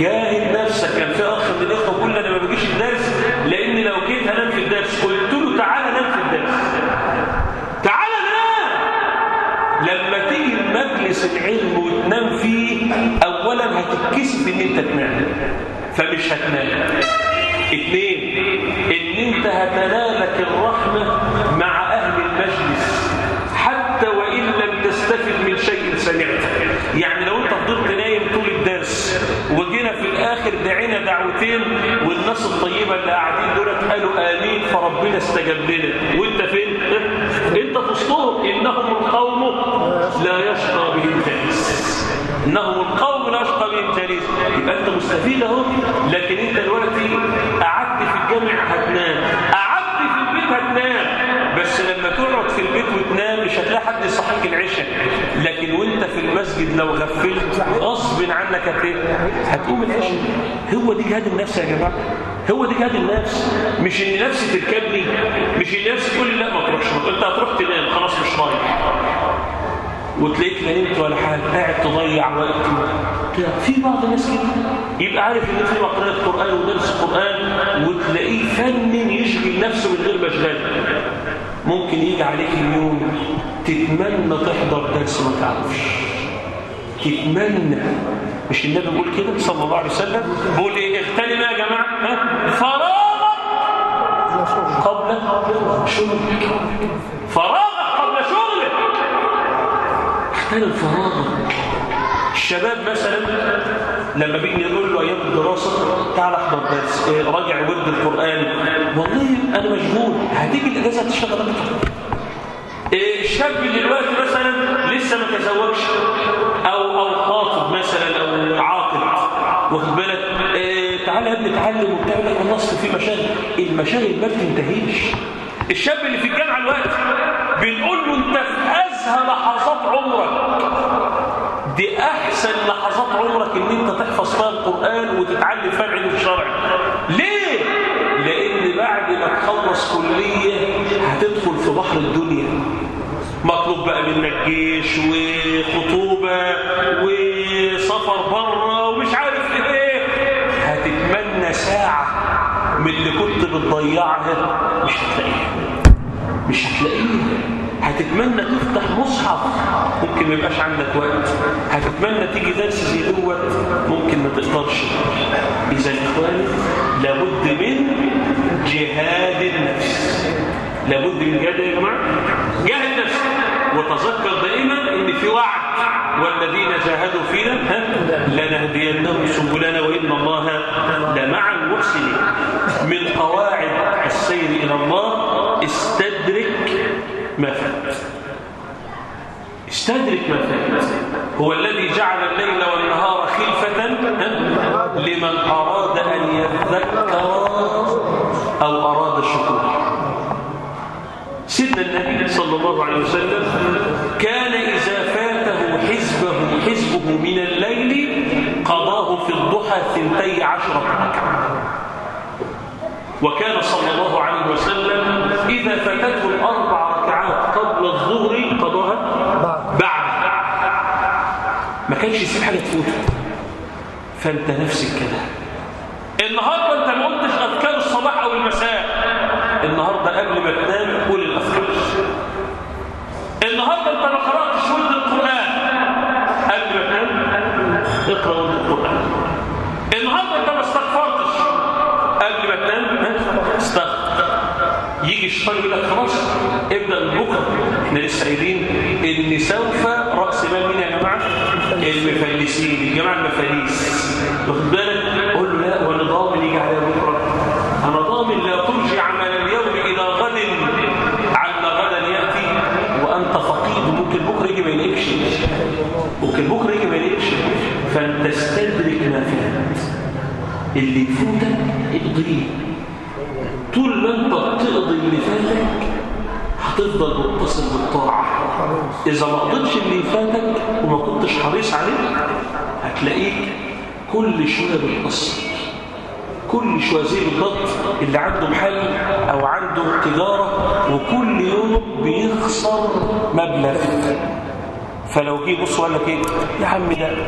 جاهد نفسك كان في اخ من الاخوه بيقول لي انا ما بجيش الدرس لان لو جيت هنام في الدرس قلت له تعالى نام في الدرس تعالى نام لما تيجي مجلس العلم وتنام فيه اولا هتتكسف ان انت تنام فمش هتنام اثنين ان انت هتنالك الرحمه مع اهل المجلس حتى وان لم تستفد من شيء سمعته يعني لو انت فضلت نايم طول الدرس وجينا في الاخر دعينا دعوتين والناس الطيبه اللي قاعدين دولت قالوا امين فربنا استجاب لنا وانت فين انت في وسطهم انهم القوم لا يشقى بهم جالس انهم القوم لا يشقى بهم جالس يبقى انت مستفيد اهو لكن انت دلوقتي قعدت في الجامع هتنام قعدت في البيت هتنام بس لما تقعد في البيت وتنام مش هتلاقي حد يصحيك العشاء لكن وانت في المسجد لو غفلت غصب عنك هت هتقوم العشاء هو دي جهاد النفس يا جماعه هو دي جهاد النفس مش ان نفسي تركبني مش ان نفسي تقول لي لا ما تروحش انت هتروح تنام خلاص مش رايح وتلاقيك لا نمت ولا حاجه قاعد تضيع وقت في بعض الناس كده يبقى عارف ان في مقرأة قرآن ودرس قرآن وتلاقيه فن يشغل نفسه من غير مشغل ممكن يجي عليك اليوم تتمنى تحضر درس ما تعرفش تتمنى مش النبي بيقول كده صلى الله عليه وسلم بيقول ايه اغتنم يا جماعه ها فراغك قبل شغلك فراغك قبل شغلك اغتنم فراغك الشباب مثلا لما بيجي نقول له ايام الدراسه تعال احضر درس إيه راجع ورد القران والله انا مشغول هتيجي الاجازه تشتغل اكتر إيه الشاب اللي دلوقتي مثلا لسه ما تزوجش او او خاطب مثلا او عاقل واخد بالك إيه تعالى يا ابني اتعلم وبتاع لك والله اصل في مشاغل المشاغل ما بتنتهيش الشاب اللي في الجامعه دلوقتي بنقول له انت في ازهى لحظات عمرك دي احسن لحظات عمرك ان انت تحفظ فيها القرآن وتتعلم فيها العلم الشرعي ليه؟ لان بعد ما تخلص كلية هتدخل في بحر الدنيا مطلوب بقى منك جيش وخطوبة وسفر بره ومش عارف ايه هتتمنى ساعة من اللي كنت بتضيعها مش هتلاقيها مش هتلاقيها هتتمنى تفتح مصحف ممكن ما يبقاش عندك وقت هتتمنى تيجي درس زي دوت ممكن ما تقدرش اذا اخواني لابد من جهاد النفس لابد من جهاد يا جماعه جاهد نفسك وتذكر دائما ان في وعد والذين جاهدوا فينا لنهدينهم سبلنا وان الله لمع المحسنين من قواعد السير الى الله استدرك ما فات استدرك ما فات هو الذي جعل الليل والنهار خلفة لمن أراد أن يذكر أو أراد شكور سيدنا النبي صلى الله عليه وسلم كان إذا فاته حزبه حزبه من الليل قضاه في الضحى ثنتي عشرة ركعة وكان صلى الله عليه وسلم إذا فاتته الأربع ركعات قبل الظهر قضاها بعد ما كانش يسيب حاجة تفوته فأنت نفسك كده النهاردة أنت ما قلتش أذكار الصباح أو المساء النهاردة قبل ما تنام قول الأذكار النهاردة أنت ما قرأتش ولد القرآن قبل ما تنام اقرأ ولد القرآن النهاردة أنت ما استغفرتش قبل ما تنام استغفر يجي الشيطان يقول لك خلاص ابدا من بكره احنا لسه قايلين ان سوف راس مال مين يا جماعه المفلسين الجماعه المفاليس واخد بالك قول له لا وانا ضامن يجي على بكره انا ضامن لا ترجع عمل اليوم الى غد عما غدا ياتي وانت فقيد ممكن بكره يجي ما يلاقيكش ممكن بكره يجي ما يلاقيكش فانت استدرك ما فات اللي يفوتك اقضيه طول ما انت تقضي اللي فاتك هتفضل متصل بالطاعة إذا ما قضيتش اللي فاتك وما كنتش حريص عليه هتلاقيك كل شوية بتقصر كل شوية زي بالضبط اللي عنده محل أو عنده تجارة وكل يوم بيخسر مبلغ فلو جه بص وقال لك ايه يا عم ده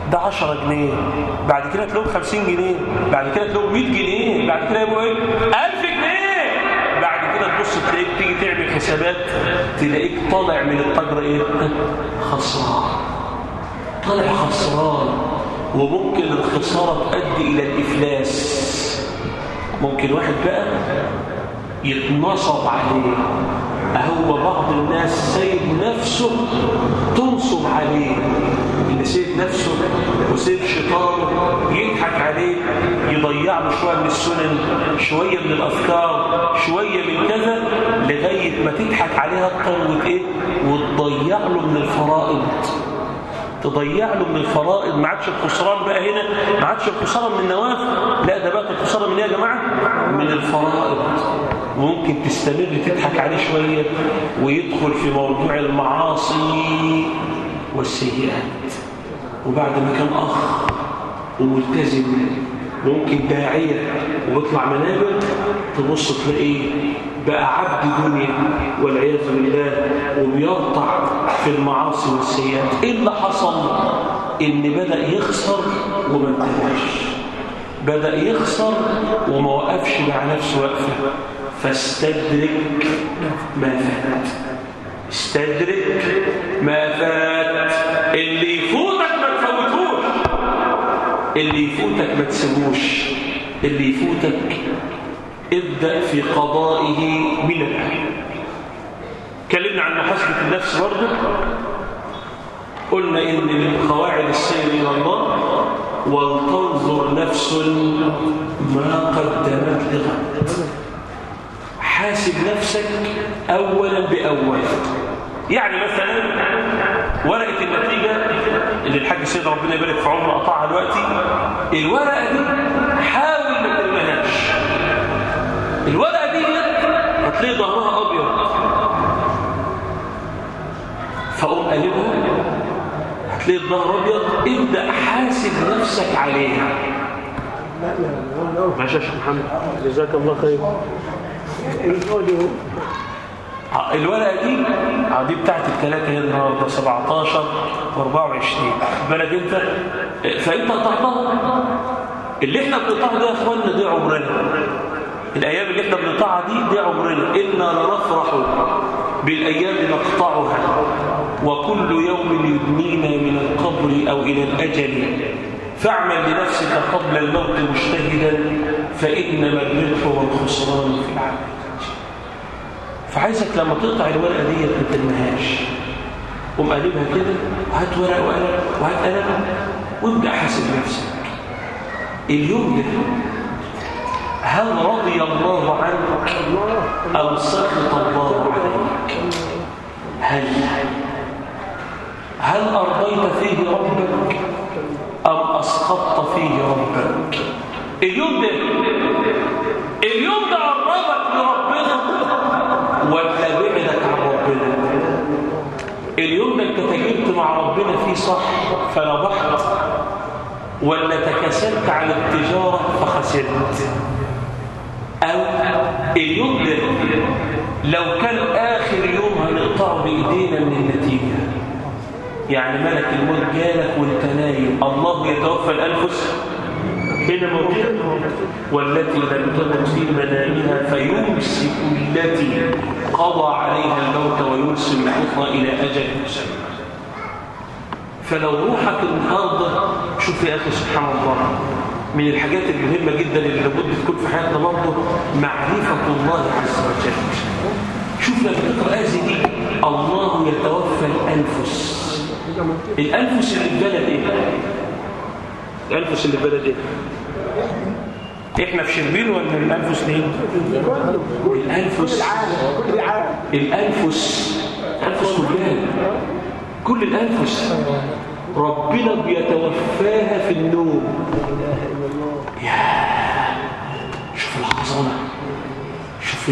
ده 10 جنيه بعد كده تلاقوا 50 جنيه بعد كده تلاقوا 100 جنيه بعد كده يبقوا ايه 1000 جنيه بعد كده تبص تلاقيك تيجي تعمل حسابات تلاقيك طالع من التجربه ايه خسران طالع خسران وممكن الخساره تؤدي الى الافلاس ممكن واحد بقى يتنصب عليه هو بعض الناس سيد نفسه تنصب عليه اللي سيد نفسه وسيد شيطانه يضحك عليه يضيع له شويه من السنن شويه من الاذكار شويه من كذا لغايه ما تضحك عليه اكتر وايه وتضيع له من الفرائض تضيع له من الفرائض ما عادش الخسران بقى هنا ما عادش الخسران من النوافل لا ده بقى الخسران من ايه يا جماعه من الفرائض وممكن تستمر تضحك عليه شويه ويدخل في موضوع المعاصي والسيئات وبعد ما كان اخ وملتزم ممكن داعيه وبيطلع منابر تبص تلاقيه بقى عبد دنيا والعياذ بالله وبيرطع في المعاصي والسيئات ايه اللي حصل ان بدا يخسر وما انتبهش بدا يخسر وما وقفش مع نفسه وقفه فاستدرك ما فات استدرك ما فات اللي يفوتك ما تفوتهوش اللي يفوتك ما تسيبوش اللي يفوتك ابدأ في قضائه من الآن اتكلمنا عن محاسبة النفس برضه قلنا إن من قواعد السير إلى الله ولتنظر نفس ما قدمت لغد حاسب نفسك أولا بأول يعني مثلا ورقة النتيجة اللي الحاج سيد ربنا يبارك في عمره قطعها دلوقتي الورقة دي حاول ما ترميهاش الورقة دي هتلاقي ظهرها أبيض فأقوم قلبها هتلاقي الظهر أبيض ابدأ حاسب نفسك عليها ماشي يا شيخ محمد جزاك الله خير الورقة دي دي بتاعت الثلاثة هي النهاردة 17 و24 بالك انت فانت قطعتها اللي احنا بنقطعه ده يا اخواننا دي عمرنا الايام اللي احنا بنقطعها دي دي عمرنا انا لنفرح بالايام نقطعها وكل يوم يدنينا من القبر او الى الاجل فاعمل لنفسك قبل الموت مجتهدا فانما الربح والخسران في العمل فعايزك لما تقطع الورقه دي ما ترميهاش قوم قلبها كده وهات ورقه وقلم وهات قلم وابدا حاسب نفسك اليوم ده هل رضي الله عنك أم سخط الله عليك هل هل أرضيت فيه ربك أم أسقطت فيه ربك اليوم ده اليوم ده قربك لربنا ولا بعدك عن ربنا اليوم ده انت تجربت مع ربنا فيه صح فربحت ولا تكاسلت عن التجارة فخسرت أو اليوم ده لو كان آخر يوم هنقطعه بإيدينا من النتيجة يعني ملك الموت جالك وانت نايم الله يتوفى الأنفس حين موتها والتي لم تمت في منامها فيمسك التي قضى عليها الموت ويرسل الأخرى إلى أجل مسمى فلو روحك النهارده شوف يا أخي سبحان الله من الحاجات المهمة جدا اللي لابد تكون في حياتنا برضه معرفة الله عز وجل شوف لما تقرأ آية دي الله يتوفى الأنفس الأنفس اللي في بلد إيه؟ الأنفس اللي في بلد إيه؟ إحنا في شربين ولا الأنفس دي؟ الأنفس الأنفس الأنفس كلها كل الأنفس ربنا بيتوفاها في النوم يا شوف العظمة شوف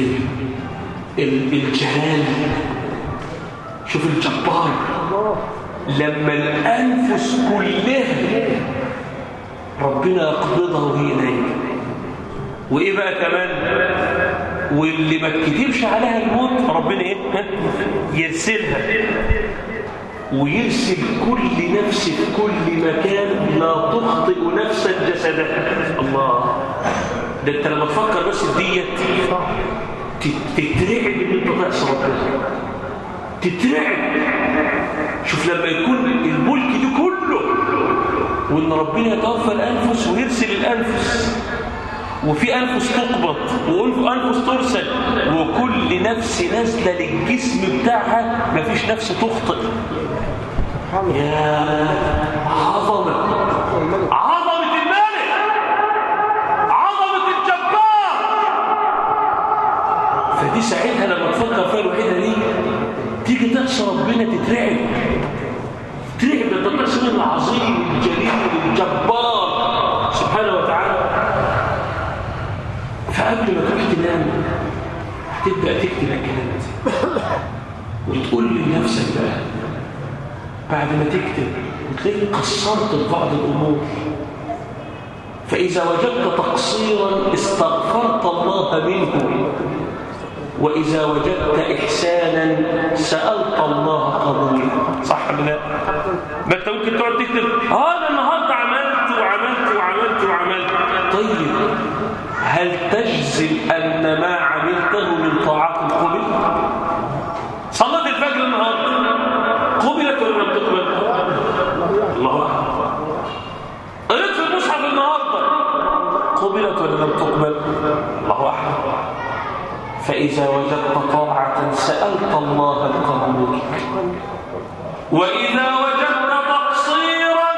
الجلال شوف الجبار لما الأنفس كلها ربنا يقبضها وهي نايمة وإيه بقى كمان واللي ما تكتبش عليها الموت ربنا إيه يرسلها ويرسل كل نفس في كل مكان لا تخطئ نفسا جسدها الله ده انت لما تفكر بس في ديت تترعب ان انت تعصي ربنا تترعب شوف لما يكون الملك ده كله وان ربنا يتوفى الانفس ويرسل الانفس وفي أنفس تقبض وأنفس ترسل وكل نفس نازلة للجسم بتاعها مفيش نفس تخطئ يا عظمة عظمة الملك عظمة الجبار فدي ساعتها لما تفكر فيها الوحيدة دي تيجي تحصى ربنا تترعب تترعب ده التقسيم العظيم الجليل الجبار سبحانه وتعالى فقبل ما تروح تنام هتبدأ تكتب الكلام وتقول لنفسك بقى بعد ما تكتب وتلاقي قصرت في بعض الأمور فإذا وجدت تقصيرا استغفرت الله منه وإذا وجدت إحسانا سألت الله قبوله صح ولا ما أنت ممكن تقعد تكتب آه أنا النهاردة عملت وعملت وعملت وعملت طيب هل تجزم أن ما عملته من طاعات قبل؟ صلت الفجر النهاردة قبلت ولا لم تقبل؟ الله أكبر قريت في المصحف النهاردة قبلت ولا لم تقبل؟ الله أكبر فإذا وجدت طاعة سألت الله القبول وإذا وجدت تقصيرا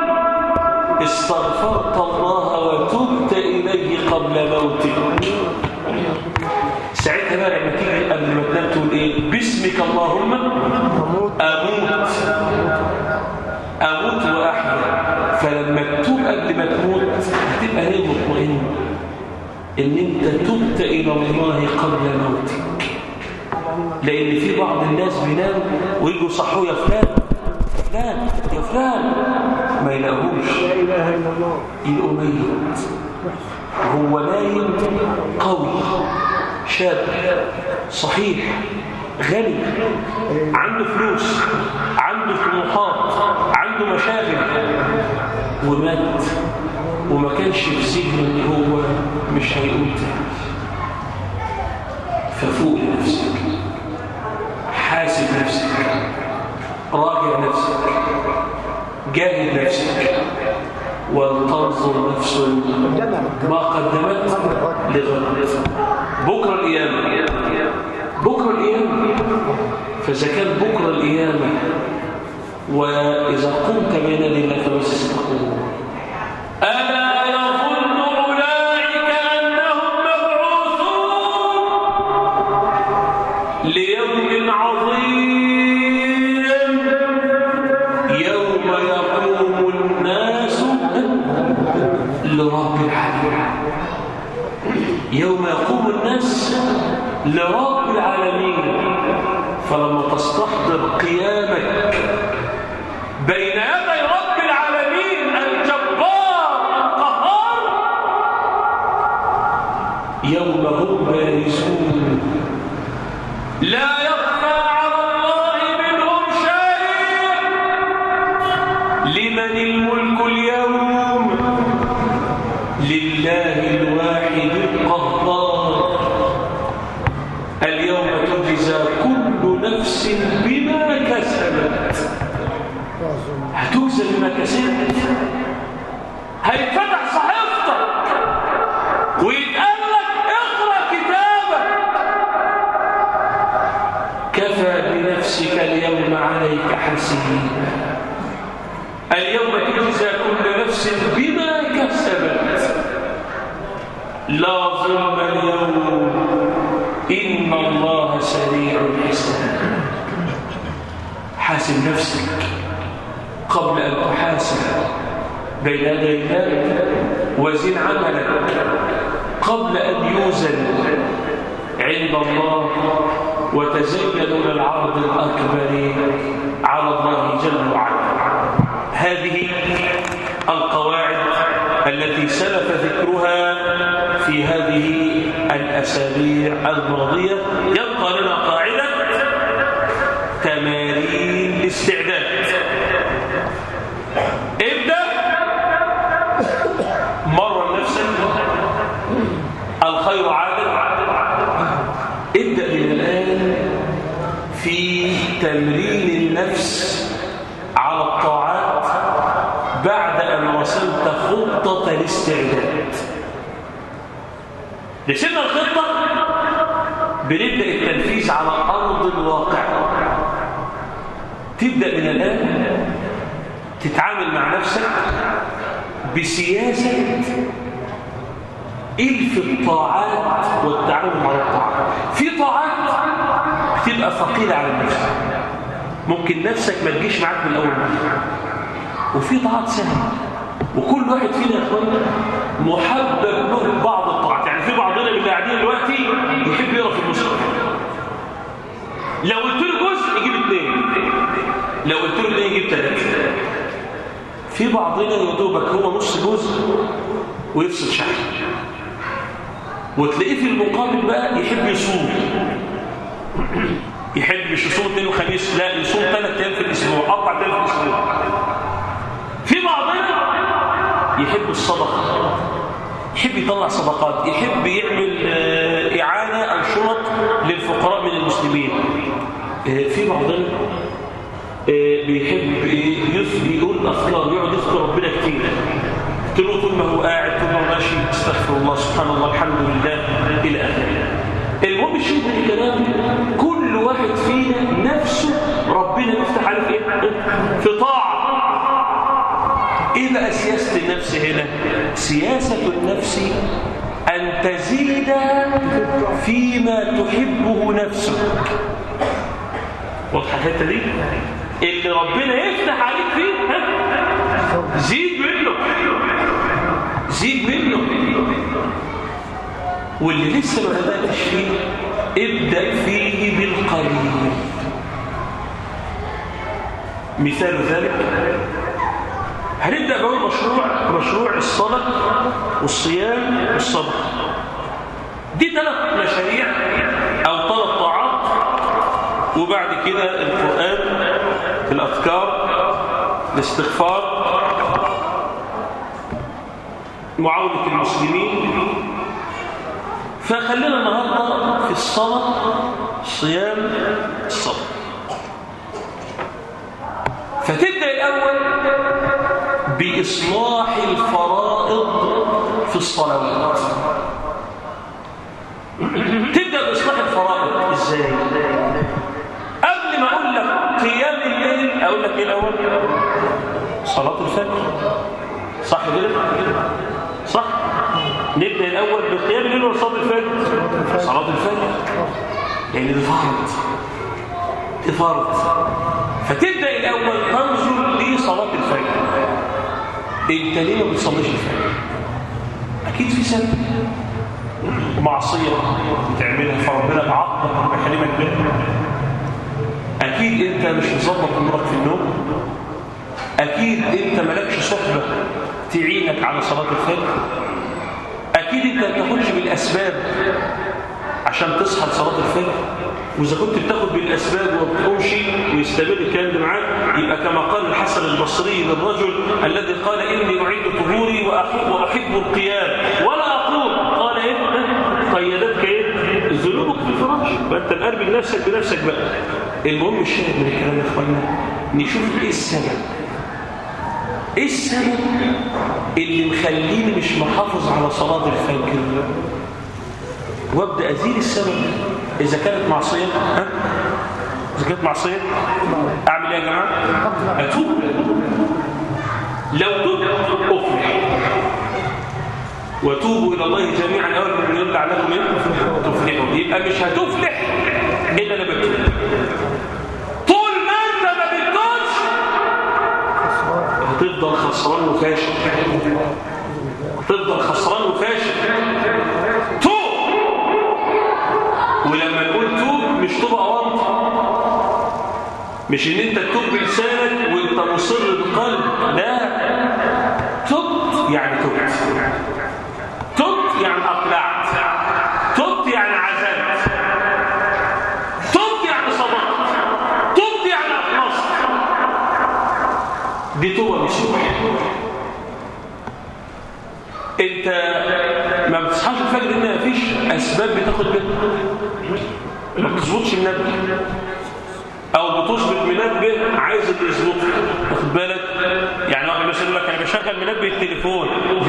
استغفرت الله وتبت إليه قبل موتك ساعتها بقى لما تيجي قبل ما تنام تقول ايه باسمك اللهم اموت اموت واحيا فلما تتوب قبل ما تموت هتبقى ليه مطمئن ان انت تبت الى الله قبل موتك لان في بعض الناس بيناموا ويجوا يصحوا يا فلان فلان يا فلان ما يلاقوش لا اله الا الله يلقوا ميت هو نايم قوي شاب صحيح غني عنده فلوس عنده طموحات عنده مشاغل ومات وما كانش في سجن ان هو مش هيقول تاني ففوق لنفسك حاسب نفسك راجع نفسك جاهد نفسك ولتنظر نفس ما قدمت لغد بكرة القيامة بكرة القيامة فإذا كان بكرة القيامة وإذا قمت بين الله فبس تقول ألا يظن أولئك أنهم مبعوثون ليوم عظيم يوم يقوم الناس لرب العالمين يوم يقوم الناس لرب العالمين فلما تستحضر قيامك بين يدي رب العالمين الجبار القهار يوم هم بارزون لا يخفى على الله منهم شيء لمن الملك اليوم لله الواحد القهار اليوم تجزى كل نفس بما كسبت هتجزى بما كسبت هيتفتح صحيفتك ويتقال لك اقرا كتابك كفى بنفسك اليوم عليك حسيبا اليوم تجزى كل نفس بما كسبت لا ظلم اليوم إن الله سريع الحساب حاسب نفسك قبل أن تحاسب بين يدي الله وزن عملك قبل أن يوزن عند الله وتزينوا للعرض الأكبر على الله جل وعلا هذه القواعد التي سلف ذكرها في هذه الأسابيع الماضية يبقى لنا قاعدة تمارين الاستعداد الخير عادل ابدأ من الآن في تمرين النفس على الطاعات بعد أن وصلت خطة الاستعداد رسمنا الخطة بنبدأ التنفيذ على أرض الواقع تبدأ من الآن تتعامل مع نفسك بسياسة إلف الطاعات والتعامل مع الطاعات في طاعات بتبقى ثقيلة على النفس ممكن نفسك ما تجيش معاك من الأول وفي طاعات سهلة وكل واحد فينا يا اخوانا محبب له بعض الطاعات يعني في بعضنا اللي قاعدين دلوقتي يحب يقرا في المصحف لو قلت له جزء يجيب اثنين لو قلت له اثنين يجيب ثلاثه في بعضنا يا دوبك هو نص جزء ويفصل شهر وتلاقيه في المقابل بقى يحب يصوم يحب مش يصوم اثنين وخميس لا يصوم ثلاث ايام في الاسبوع اربع ايام في الاسبوع في بعضنا يحب الصدقه يحب يطلع صدقات يحب يعمل اعانه او شنط للفقراء من المسلمين في بعضنا بيحب يقول اذكار يقعد يذكر ربنا كتير قلت له طول ما هو قاعد طول ما هو ماشي استغفر الله سبحان الله الحمد لله الى اخره المهم الشيء من الكلام كل واحد فينا نفسه ربنا يفتح عليه في ايه في طاعه ايه بقى سياسه النفس هنا سياسه النفس ان تزيد فيما تحبه نفسك واضحه الحته دي اللي ربنا يفتح عليك فيه زيد منه زيد منه واللي لسه ما بدأتش فيه ابدأ فيه بالقليل مثال ذلك هنبدأ بأول مشروع مشروع الصلاة والصيام والصدقة دي ثلاث مشاريع أو ثلاث طاعات وبعد كده القرآن الأذكار الاستغفار معاونة المسلمين فخلينا النهاردة في الصلاة الصيام الصبر فتبدأ الأول بإصلاح الفرائض في الصلوات تبدأ بإصلاح الفرائض إزاي؟ قبل ما أقول لك قيام الليل أقول لك إيه الأول؟ صلاة الفجر صح كده؟ صح؟ نبدأ الأول بقيام الليل ولا صلاة الفجر؟ صلاة الفجر لأن دي فرض دي فرض فتبدأ الأول تنظر لصلاة الفجر أنت ليه ما بتصليش الفجر؟ أكيد في سبب معصية بتعملها فربنا بعقبك وبيحرمك منها أكيد أنت مش مظبط أمورك في النوم أكيد أنت مالكش صحبة تعينك على صلاة الفجر أكيد أنت ما بتاخدش بالأسباب عشان تصحى لصلاة الفجر وإذا كنت بتاخد بالأسباب وما بتقومش ويستمر الكلام ده معاك يبقى كما قال الحسن البصري للرجل الذي قال إني أعيد طهوري وأحب, وأحب القيام ولا أقوم قال إيه قيدتك إيه ذنوبك في الفراش فأنت مقرب نفسك بنفسك بقى المهم الشاهد من الكلام يا إخوانا نشوف إيه السبب ايه السبب اللي مخليني مش محافظ على صلاة الفجر وابدأ ازيل السبب اذا كانت معصية ها اذا كانت معصية اعمل ايه يا جماعة اتوب لو تبت افلح وتوبوا الى الله جميعا اول من يرد لعلكم تفلحوا يبقى مش هتفلح الا لما تتوب طول ما انت ما بتتوبش هتفضل خسران وفاشل هتفضل خسران وفاشل توب ولما نقول توب مش توب اوانطه مش ان انت تتوب بلسانك وانت مصر بقلب لا تبت يعني تبت تبت يعني اقلعت تبت يعني عزلت تبت يعني صدقت تبت يعني اخلصت دي توبه مش انت ما بتصحاش الفجر ان مفيش اسباب بتاخد بها ما بتظبطش المنبه او بتظبط منبه عايز اللي يظبطه واخد بالك يعني واحد مثلا يقول لك انا بشغل منبه التليفون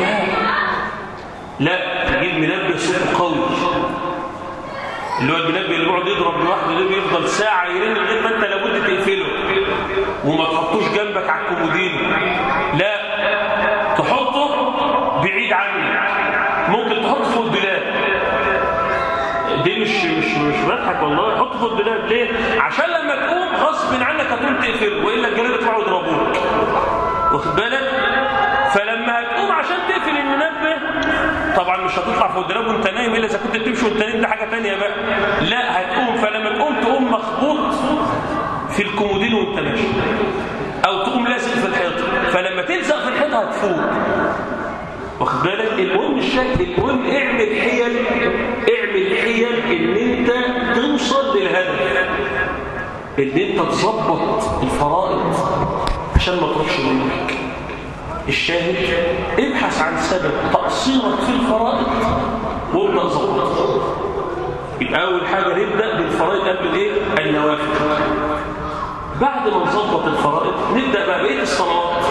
لا لا تجيب منبه صوته قوي اللي هو المنبه اللي بيقعد يضرب لوحده ده بيفضل ساعه يرن لغايه ما انت لابد تقفله وما تحطوش جنبك على الكومودين لا تحطه بعيد عنك ممكن تحطه فوق الدولاب دي مش مش مش بضحك والله حطه فوق الدولاب ليه عشان لما تقوم غصب عنك هتقوم تقفله والا الجيران يطلعوا يضربوك واخد بالك فلما هتقوم عشان تقفل المنبه طبعا مش هتطلع فوق الدولاب وانت نايم الا اذا كنت بتمشي وانت نايم ده حاجه ثانيه بقى لا هتقوم فلما تقوم تقوم مخبوط في الكومودين وانت ماشي او تقوم لازق في الحيطه فلما تلزق في الحيطه هتفوق واخد بالك المهم الشكل المهم اعمل حيل اعمل حيل ان انت توصل للهدف ان انت تظبط الفرائض عشان ما تروحش منك الشاهد ابحث عن سبب تقصيرك في الفرائض وابدا ظبطها يبقى اول حاجه نبدا بالفرائض قبل الايه النوافل بعد ما نظبط الفرائض نبدا بقى بقيه الصلوات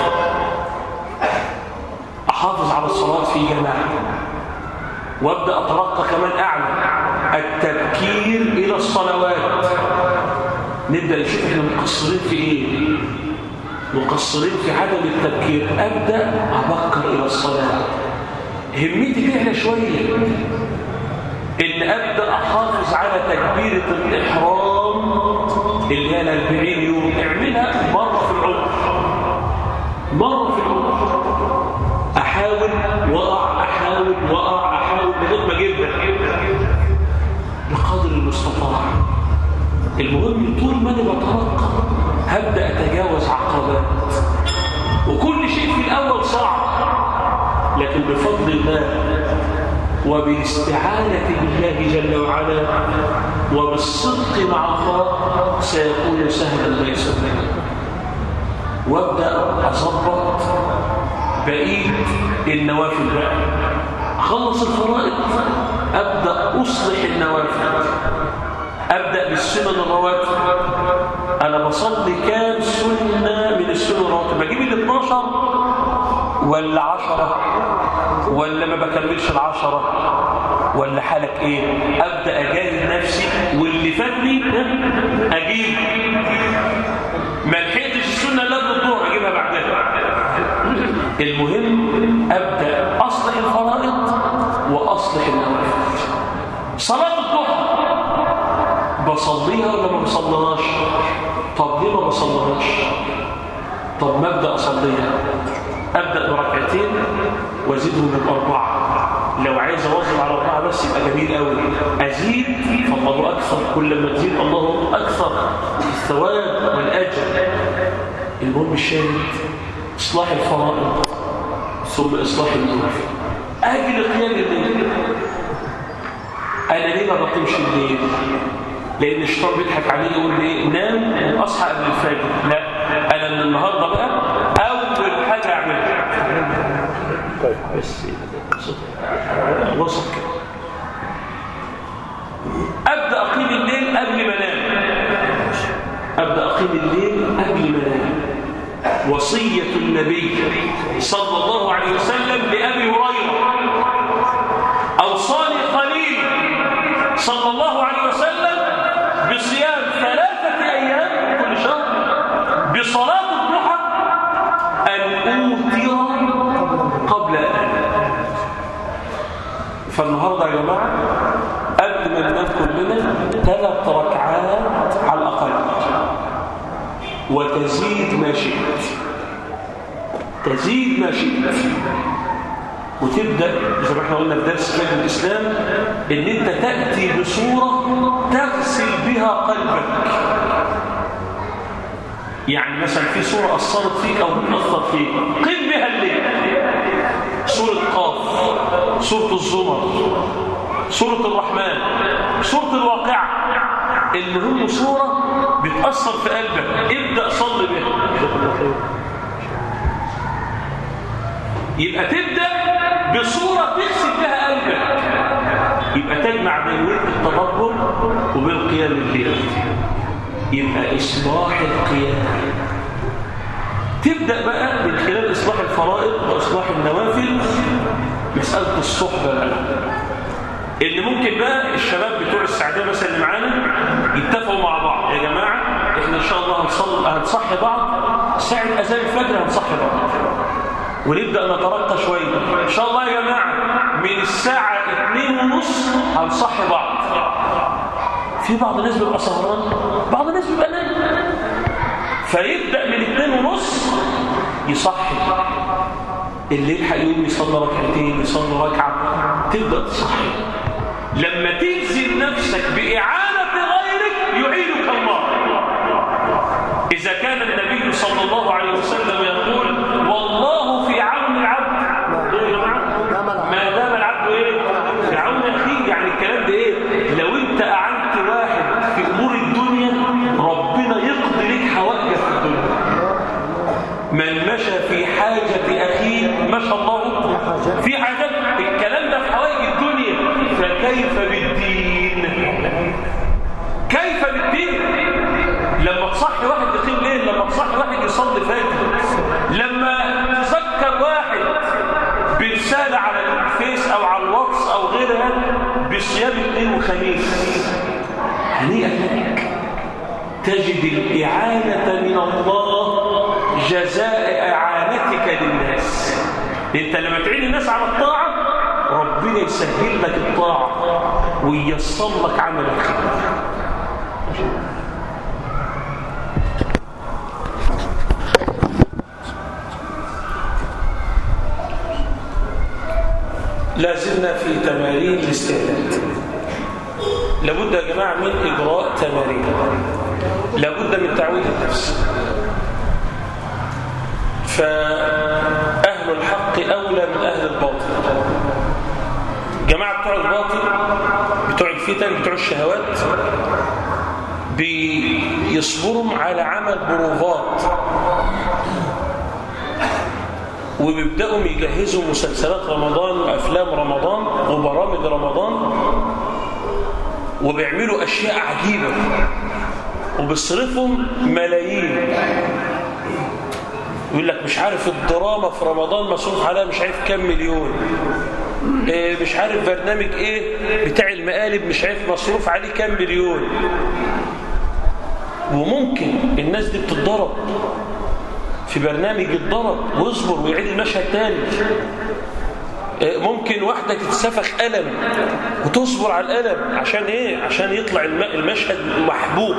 احافظ على الصلاه في جماعه وابدا اترقى كمان اعلى التبكير الى الصلوات نبدا نشوف احنا مقصرين في ايه مقصرين في عدم التبكير ابدا ابكر الى الصلاه همتي تعلى شويه ان ابدا احافظ على تكبيره الاحرام اللي هي ال 40 يوم اعملها مره في العمر مره في العمر احاول واقع احاول واقع احاول لغايه ما اجيبها بقدر المستطاع المهم طول ما انا بترقى هبدا اتجاوز عقبات وكل شيء في الاول صعب لكن بفضل الله وبالاستعانة بالله جل وعلا وبالصدق مع الله سيكون سهلا ليس وابدا اظبط بقيه النوافل بقى اخلص الفرائض ابدا اصلح النوافل ابدا بالسنن الرواتب انا بصلي كام سنه من السنن الرواتب بجيب ال 12 ولا 10 ولا ما بكملش العشرة ولا حالك ايه ابدا اجاهد نفسي واللي فاتني اجيب ما لحقتش السنه الا قبل الظهر اجيبها بعدها المهم ابدا اصلح الفرائض واصلح النوافل صلاه الضحى بصليها ولا ما بصليهاش طب ليه ما بصليهاش طب ما ابدا اصليها ابدا بركعتين وازيدهم من اربعه لو عايز اواظب على اربعه بس يبقى جميل قوي ازيد فالله اكثر كل ما تزيد الله اكثر في الثواب والاجر المهم الشاهد اصلاح الفرائض ثم اصلاح النوافل اجل قيام الليل انا ليه ما بقيمش الليل لان الشيطان بيضحك عليه يقول لي نام واصحى قبل الفجر لا انا من النهارده بقى اول حاجه اعملها طيب بس وسط كده ابدا اقيم الليل قبل ما انام ابدا اقيم الليل قبل ما انام وصيه النبي صلى الله عليه وسلم لابي هريره اوصاني خليل صلى الله عليه وسلم بصيام ثلاثه ايام كل شهر بصلاه الضحى ان اوتر قبل ان فالنهارده يا جماعه قبل ما ننام كلنا ثلاث ركعات على الاقل وتزيد ما شئت تزيد ما شئت وتبدا زي ما احنا قلنا في درس فقه الاسلام ان انت تاتي بصوره تغسل بها قلبك يعني مثلا في صوره اثرت فيك او بتاثر فيك قم بها الليل سوره قاف سوره الزمر سوره الرحمن سوره الواقعه اللي هم صوره بتاثر في قلبك ابدا صلي بها يبقى تبدا بصوره تغسل بها قلبك تجمع بين ورد التدبر وبين قيام الليل يبقى إصلاح القيام تبدأ بقى من خلال إصلاح الفرائض وإصلاح النوافل مسألة الصحبة بقى اللي ممكن بقى الشباب بتوع السعدية مثلا اللي معانا يتفقوا مع بعض يا جماعة احنا ان شاء الله هنصل هنصحي بعض ساعة أذان الفجر هنصحي بعض ونبدأ نترقى شوية ان شاء الله يا جماعة من الساعة اتنين ونص هنصحي بعض في بعض الناس بيبقى سهران بعض الناس بيبقى نايم فيبدأ من اتنين ونص يصحي اللي يلحق يقوم يصلي ركعتين يصلي ركعة تبدأ تصحي لما تلزم نفسك بإعانة غيرك يعينك الله إذا كان النبي صلى الله عليه وسلم يقول والله في عون العبد ما دام العبد إيه؟ في عون أخيه يعني الكلام ده إيه؟ لو أنت أعنت واحد في أمور الدنيا ربنا يقضي لك حوائجك في الدنيا من مشى في حاجة أخيه مشى الله في حاجات الكلام ده في حوائج الدنيا فكيف بالدين كيف بالدين لما تصحي واحد يقيم ليل لما تصحي واحد يصلي فجر لما تذكر واحد برسالة على الفيس أو على الواتس أو غيرها بصيام اثنين وخميس هنيئا لك تجد الإعانة من الله جزاء إعانتك للناس انت لما تعين الناس على الطاعة ربنا يسهل لك الطاعة وييسر لك عمل الخير لا زلنا في تمارين الاستعداد لابد يا جماعة من إجراء تمارين لابد من تعويد النفس فأهل الحق أولى من أهل الباطل جماعة بتوع الباطل بتوع الفتن بتوع الشهوات بيصبروا على عمل بروفات وبيبدأوا يجهزوا مسلسلات رمضان وأفلام رمضان وبرامج رمضان وبيعملوا أشياء عجيبة وبيصرفوا ملايين يقول لك مش عارف الدراما في رمضان مصروف عليها مش عارف كام مليون إيه مش عارف برنامج ايه بتاع المقالب مش عارف مصروف عليه كام مليون وممكن الناس دي بتتضرب في برنامج يتضرب ويصبر ويعيد المشهد تاني إيه ممكن واحدة تتسفخ ألم وتصبر على الألم عشان ايه عشان يطلع المشهد محبوك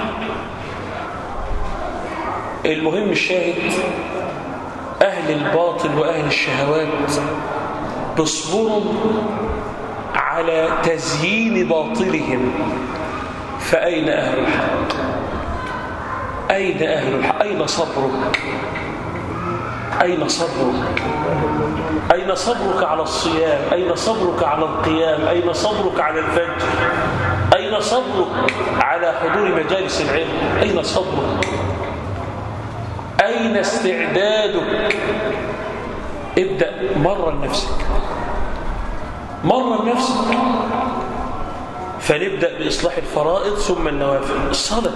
المهم الشاهد أهل الباطل وأهل الشهوات بيصبروا على تزيين باطلهم فأين أهل الحق أين أهل الحق أين صبرك أين صبرك أين صبرك على الصيام أين صبرك على القيام أين صبرك على الفجر أين صبرك على حضور مجالس العلم أين صبرك أين استعدادك ابدأ مرة لنفسك مرة لنفسك فنبدأ بإصلاح الفرائض ثم النوافل الصلاة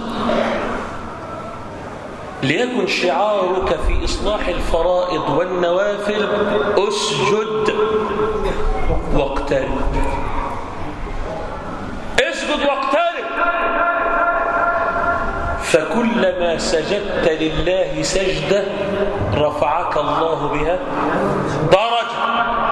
ليكن شعارك في إصلاح الفرائض والنوافل أسجد واقترب اسجد واقترب فكلما سجدت لله سجدة رفعك الله بها درجة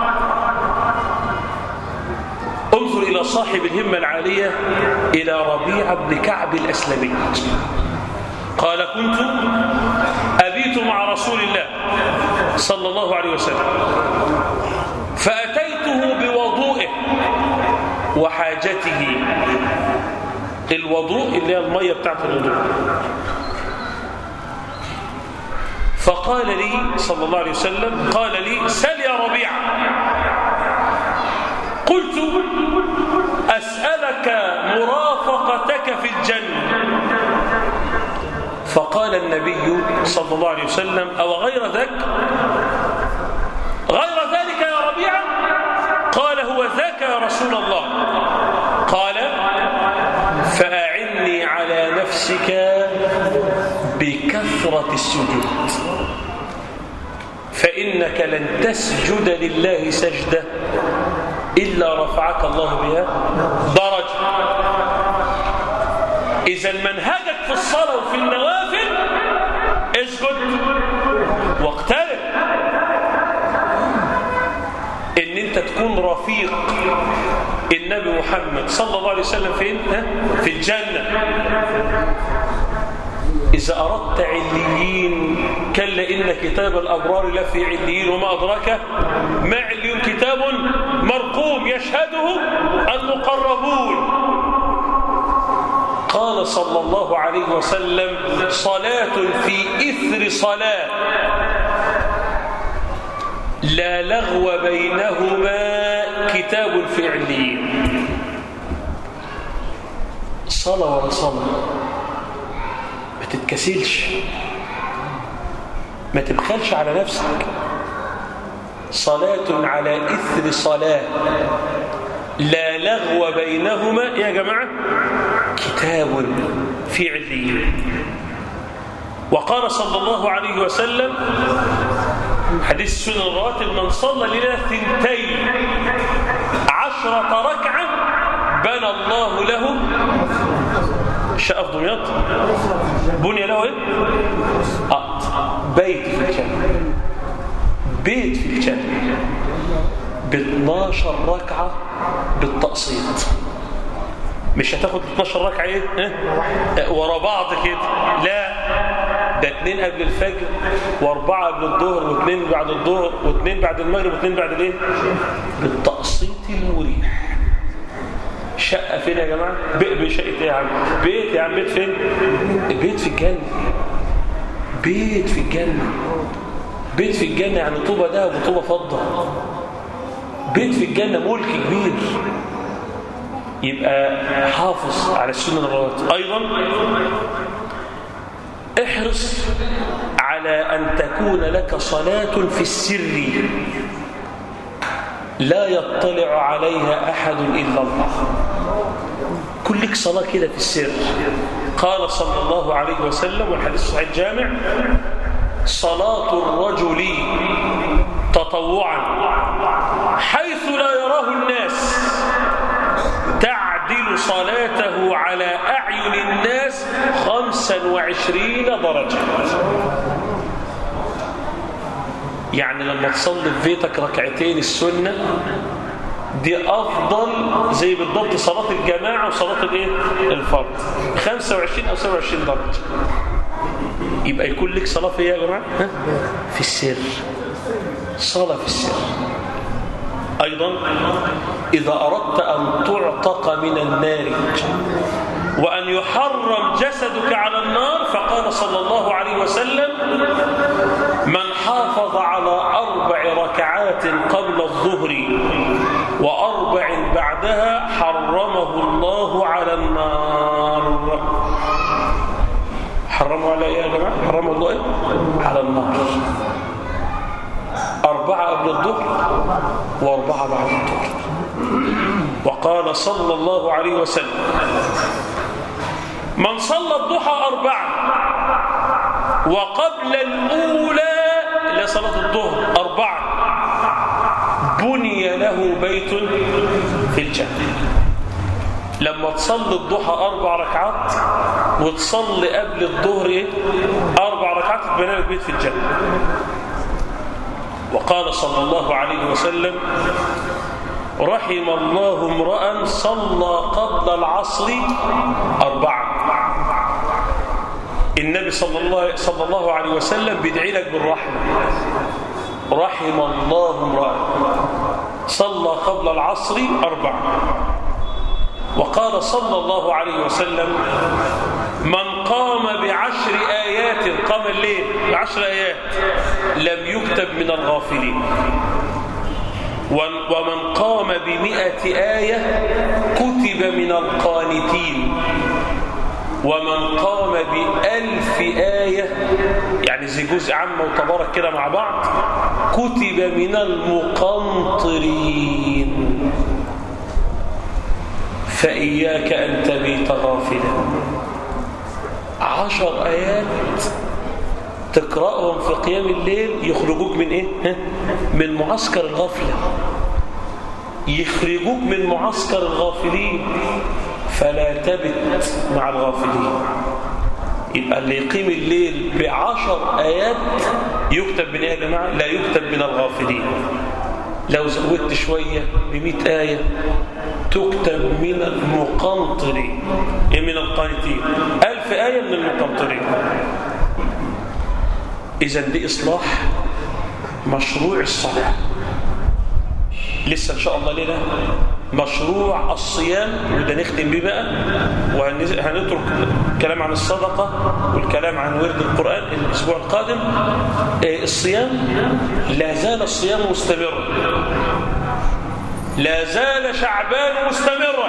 انظر إلى صاحب الهمة العالية إلى ربيع بن كعب الأسلمي قال كنت أبيت مع رسول الله صلى الله عليه وسلم فأتيته بوضوئه وحاجته الوضوء اللي هي المية بتاعت الوضوء فقال لي صلى الله عليه وسلم قال لي سل يا ربيعة قلت أسألك مرافقتك في الجنة فقال النبي صلى الله عليه وسلم أو غير ذاك غير ذلك يا ربيعة قال هو ذاك يا رسول الله كثرة السجود فإنك لن تسجد لله سجدة إلا رفعك الله بها درجة إذا منهجك في الصلاة وفي النوافل اسجد واقترب ان انت تكون رفيق النبي محمد صلى الله عليه وسلم فين ها؟ في الجنة إذا أردت عليين كلا إن كتاب الأبرار لفي عليين وما أدراك ما عليون كتاب مرقوم يشهده المقربون قال صلى الله عليه وسلم صلاة في إثر صلاة لا لغو بينهما كتاب في عليين صلاة ورا صلاة ما تتكسلش ما تبخلش على نفسك صلاة على إثر صلاة لا لغو بينهما يا جماعة كتاب في عليين وقال صلى الله عليه وسلم حديث سنن الرواتب من صلى لنا ثنتين عشرة ركعة بنى الله له شقة في دمياط بني له ايه؟ آه. بيت في الجنة بيت في الجنة ب 12 ركعة بالتقسيط مش هتاخد 12 ركعة ايه؟ اه؟ ورا بعض كده لا ده اتنين قبل الفجر واربعة قبل الظهر واثنين بعد الظهر واثنين بعد المغرب واثنين بعد الايه؟ بالتقسيط المريح شقة فين يا جماعة؟ بيت شقة ايه يا عم؟ بيت يا عم بيت فين؟ بيت في الجنة بيت في الجنة بيت في الجنة يعني طوبة دهب وطوبة فضة بيت في الجنة ملك كبير يبقى حافظ على السنة الرواتب أيضا احرص على أن تكون لك صلاة في السر لا يطلع عليها أحد إلا الله كلك صلاة كده في السر قال صلى الله عليه وسلم والحديث صحيح الجامع صلاة الرجل تطوعا حيث لا يراه الناس تعدل صلاته على أعين الناس خمسا وعشرين درجة يعني لما تصلي في بيتك ركعتين السنة دي أفضل زي بالضبط صلاة الجماعة وصلاة الايه الفرض 25 أو 27 درجة يبقى يكون لك صلاة في ايه يا جماعة ها؟ في السر صلاة في السر أيضا إذا أردت أن تعتق من النار وأن يحرم جسدك على النار فقال صلى الله عليه وسلم من حافظ على أربع ركعات قبل الظهر وأربع بعدها حرمه الله على النار حرمه على إيه يا جماعة؟ حرمه الله إيه؟ على النار أربعة قبل الظهر وأربعة بعد الظهر وقال صلى الله عليه وسلم من صلى الضحى أربعة وقبل الأولى إلى صلاة الظهر أربعة بني له بيت في الجنة لما تصلي الضحى أربع ركعات وتصلي قبل الظهر إيه؟ أربع ركعات تبنى لك بيت في الجنة وقال صلى الله عليه وسلم رحم الله امرأ صلى قبل العصر أربعة النبي صلى الله, صلى الله عليه وسلم بيدعي لك بالرحمة رحم الله امرأ صلى قبل العصر أربعة وقال صلى الله عليه وسلم من قام بعشر آيات قام الليل بعشر آيات لم يكتب من الغافلين ومن قام بمئة آية كتب من القانتين ومن قام بألف آية يعني زي جزء عامة وتبارك كده مع بعض كتب من المقنطرين فإياك أن تبيت غافلا عشر آيات تقرأهم في قيام الليل يخرجوك من ايه ها؟ من معسكر الغفلة يخرجوك من معسكر الغافلين فلا تبت مع الغافلين يبقى اللي يقيم الليل بعشر آيات يكتب من ايه يا جماعة لا يكتب من الغافلين لو زودت شوية بمئة آية تكتب من المقنطرين من القانتين ألف آية من المقنطرين إذا دي إصلاح مشروع الصلاة لسه إن شاء الله لنا مشروع الصيام وده نختم بيه بقى وهنترك الكلام عن الصدقة والكلام عن ورد القرآن الأسبوع القادم الصيام لا زال الصيام مستمرا لا زال شعبان مستمرا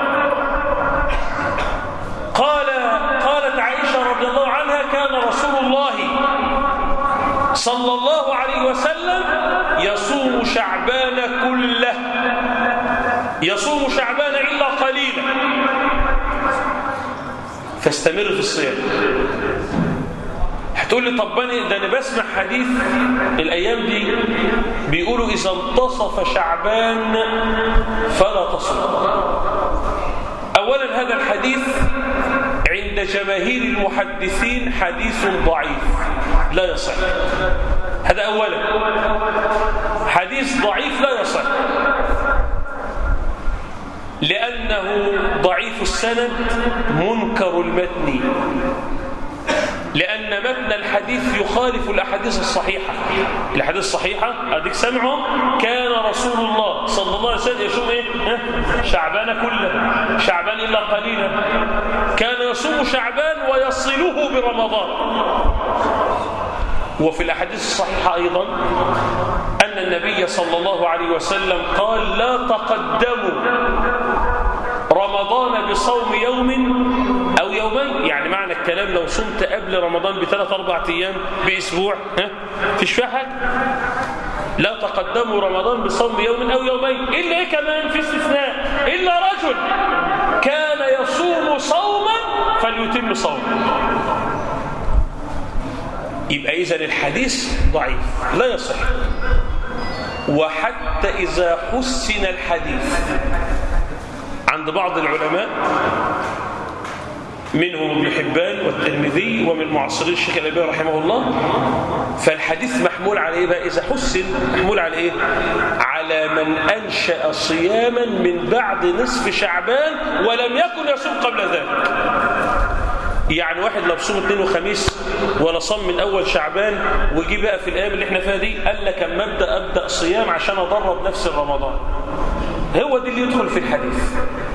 قال قالت عائشة رضي الله عنها كان رسول الله صلى الله عليه وسلم يصوم شعبان كله يصوم شعبان إلا قليلا فاستمر في الصيام هتقول لي طب انا ده انا بسمع حديث الايام دي بيقولوا اذا انتصف شعبان فلا تصوم اولا هذا الحديث عند جماهير المحدثين حديث ضعيف لا يصح هذا اولا حديث ضعيف لا يصح لأنه ضعيف السند منكر المتن لأن متن الحديث يخالف الأحاديث الصحيحة الأحاديث الصحيحة أديك سمعهم كان رسول الله صلى الله عليه وسلم يصوم إيه؟ شعبان كله شعبان إلا قليلا كان يصوم شعبان ويصله برمضان وفي الأحاديث الصحيحة أيضا أن النبي صلى الله عليه وسلم قال لا تقدموا رمضان بصوم يوم أو يومين يعني معنى الكلام لو صمت قبل رمضان بثلاث أربع أيام بأسبوع ها فيش فيها حاجة لا تقدموا رمضان بصوم يوم أو يومين إلا إيه كمان في استثناء إلا رجل كان يصوم صوما فليتم صوما يبقى إذا الحديث ضعيف لا يصح وحتى إذا حسن الحديث عند بعض العلماء منهم ابن حبان والترمذي ومن معاصرين الشيخ الألباني رحمه الله فالحديث محمول على ايه بقى اذا حسن محمول على ايه على من انشا صياما من بعد نصف شعبان ولم يكن يصوم قبل ذلك يعني واحد لو صوم اثنين وخميس ولا صام من اول شعبان وجي بقى في الايام اللي احنا فيها دي قال لك اما ابدا ابدا صيام عشان ادرب نفسي رمضان هو دي اللي يدخل في الحديث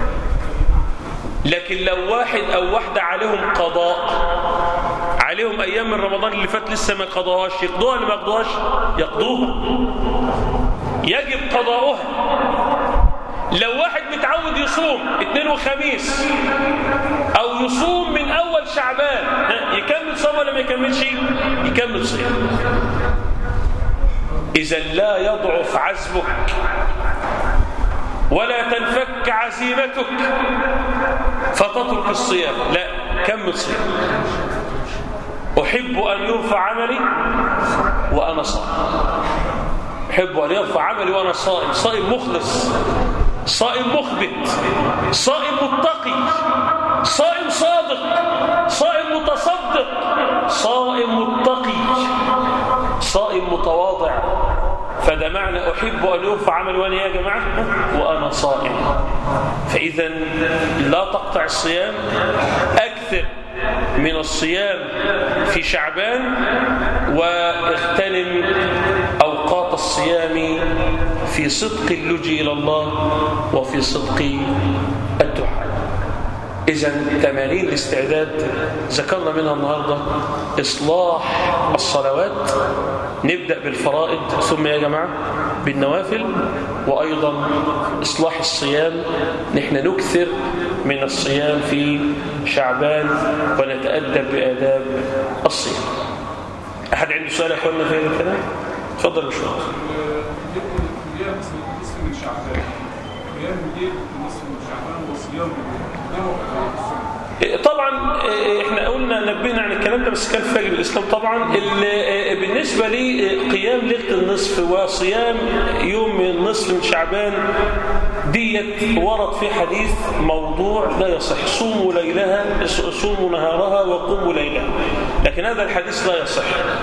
لكن لو واحد او واحده عليهم قضاء عليهم ايام من رمضان اللي فات لسه ما قضاهاش يقضوها ولا ما يقضوهاش يقضوها يجب قضاؤها لو واحد متعود يصوم اثنين وخميس او يصوم من اول شعبان يكمل صوم ولا ما يكملش يكمل صيام اذا لا يضعف عزمك ولا تنفك عزيمتك فتترك الصيام لا كمل صيام أحب أن يرفع عملي وأنا صائم أحب أن يرفع عملي وأنا صائم صائم مخلص صائم مخبت صائم متقي صائم صادق صائم متصدق صائم متقي صائم متواضع فده معنى أحب أن يرفع عملي وأنا يا جماعة وأنا صائم فإذا لا تقطع الصيام أكثر من الصيام في شعبان واغتنم أوقات الصيام في صدق اللجي إلى الله وفي صدق الدعاء إذا تمارين الاستعداد ذكرنا منها النهاردة إصلاح الصلوات نبدأ بالفرائض ثم يا جماعة بالنوافل وأيضا إصلاح الصيام نحن نكثر من الصيام في شعبان ونتأدب بآداب الصيام أحد عنده سؤال يا أخوانا في هذا الكلام؟ تفضل يا شباب نصف من شعبان قيام الليل نصف من شعبان وصيام طبعا احنا قلنا نبهنا عن الكلام ده بس كان في واجب الاسلام طبعا بالنسبه لي قيام ليله النصف وصيام يوم النصف من شعبان ديت ورد في حديث موضوع لا يصح صوموا ليلها صوموا نهارها وقوموا ليلها لكن هذا الحديث لا يصح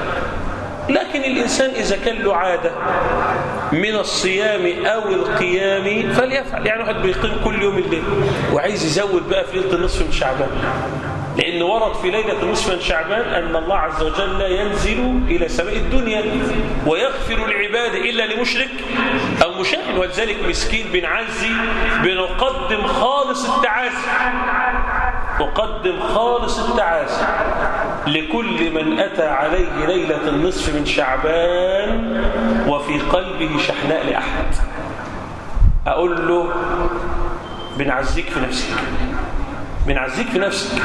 لكن الإنسان إذا كان له عادة من الصيام أو القيام فليفعل يعني واحد بيقيم كل يوم الليل وعايز يزود بقى في ليلة النصف من شعبان لأن ورد في ليلة النصف من شعبان أن الله عز وجل ينزل إلى سماء الدنيا ويغفر العباد إلا لمشرك أو مشاهد ولذلك مسكين بنعزي بنقدم خالص التعازي أقدم خالص التعازي لكل من أتى عليه ليلة النصف من شعبان وفي قلبه شحناء لأحد أقول له بنعزيك في نفسك بنعزيك في نفسك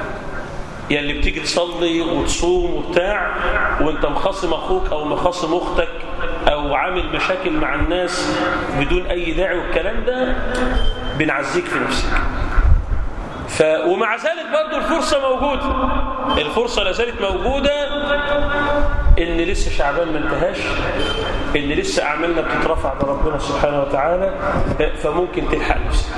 يا اللي بتيجي تصلي وتصوم وبتاع وانت مخاصم اخوك او مخاصم اختك او عامل مشاكل مع الناس بدون اي داعي والكلام ده بنعزيك في نفسك ف... ومع ذلك برضو الفرصة موجودة الفرصة لازالت موجودة ان لسه شعبان ما انتهاش ان لسه اعمالنا بتترفع لربنا سبحانه وتعالى فممكن تلحق نفسك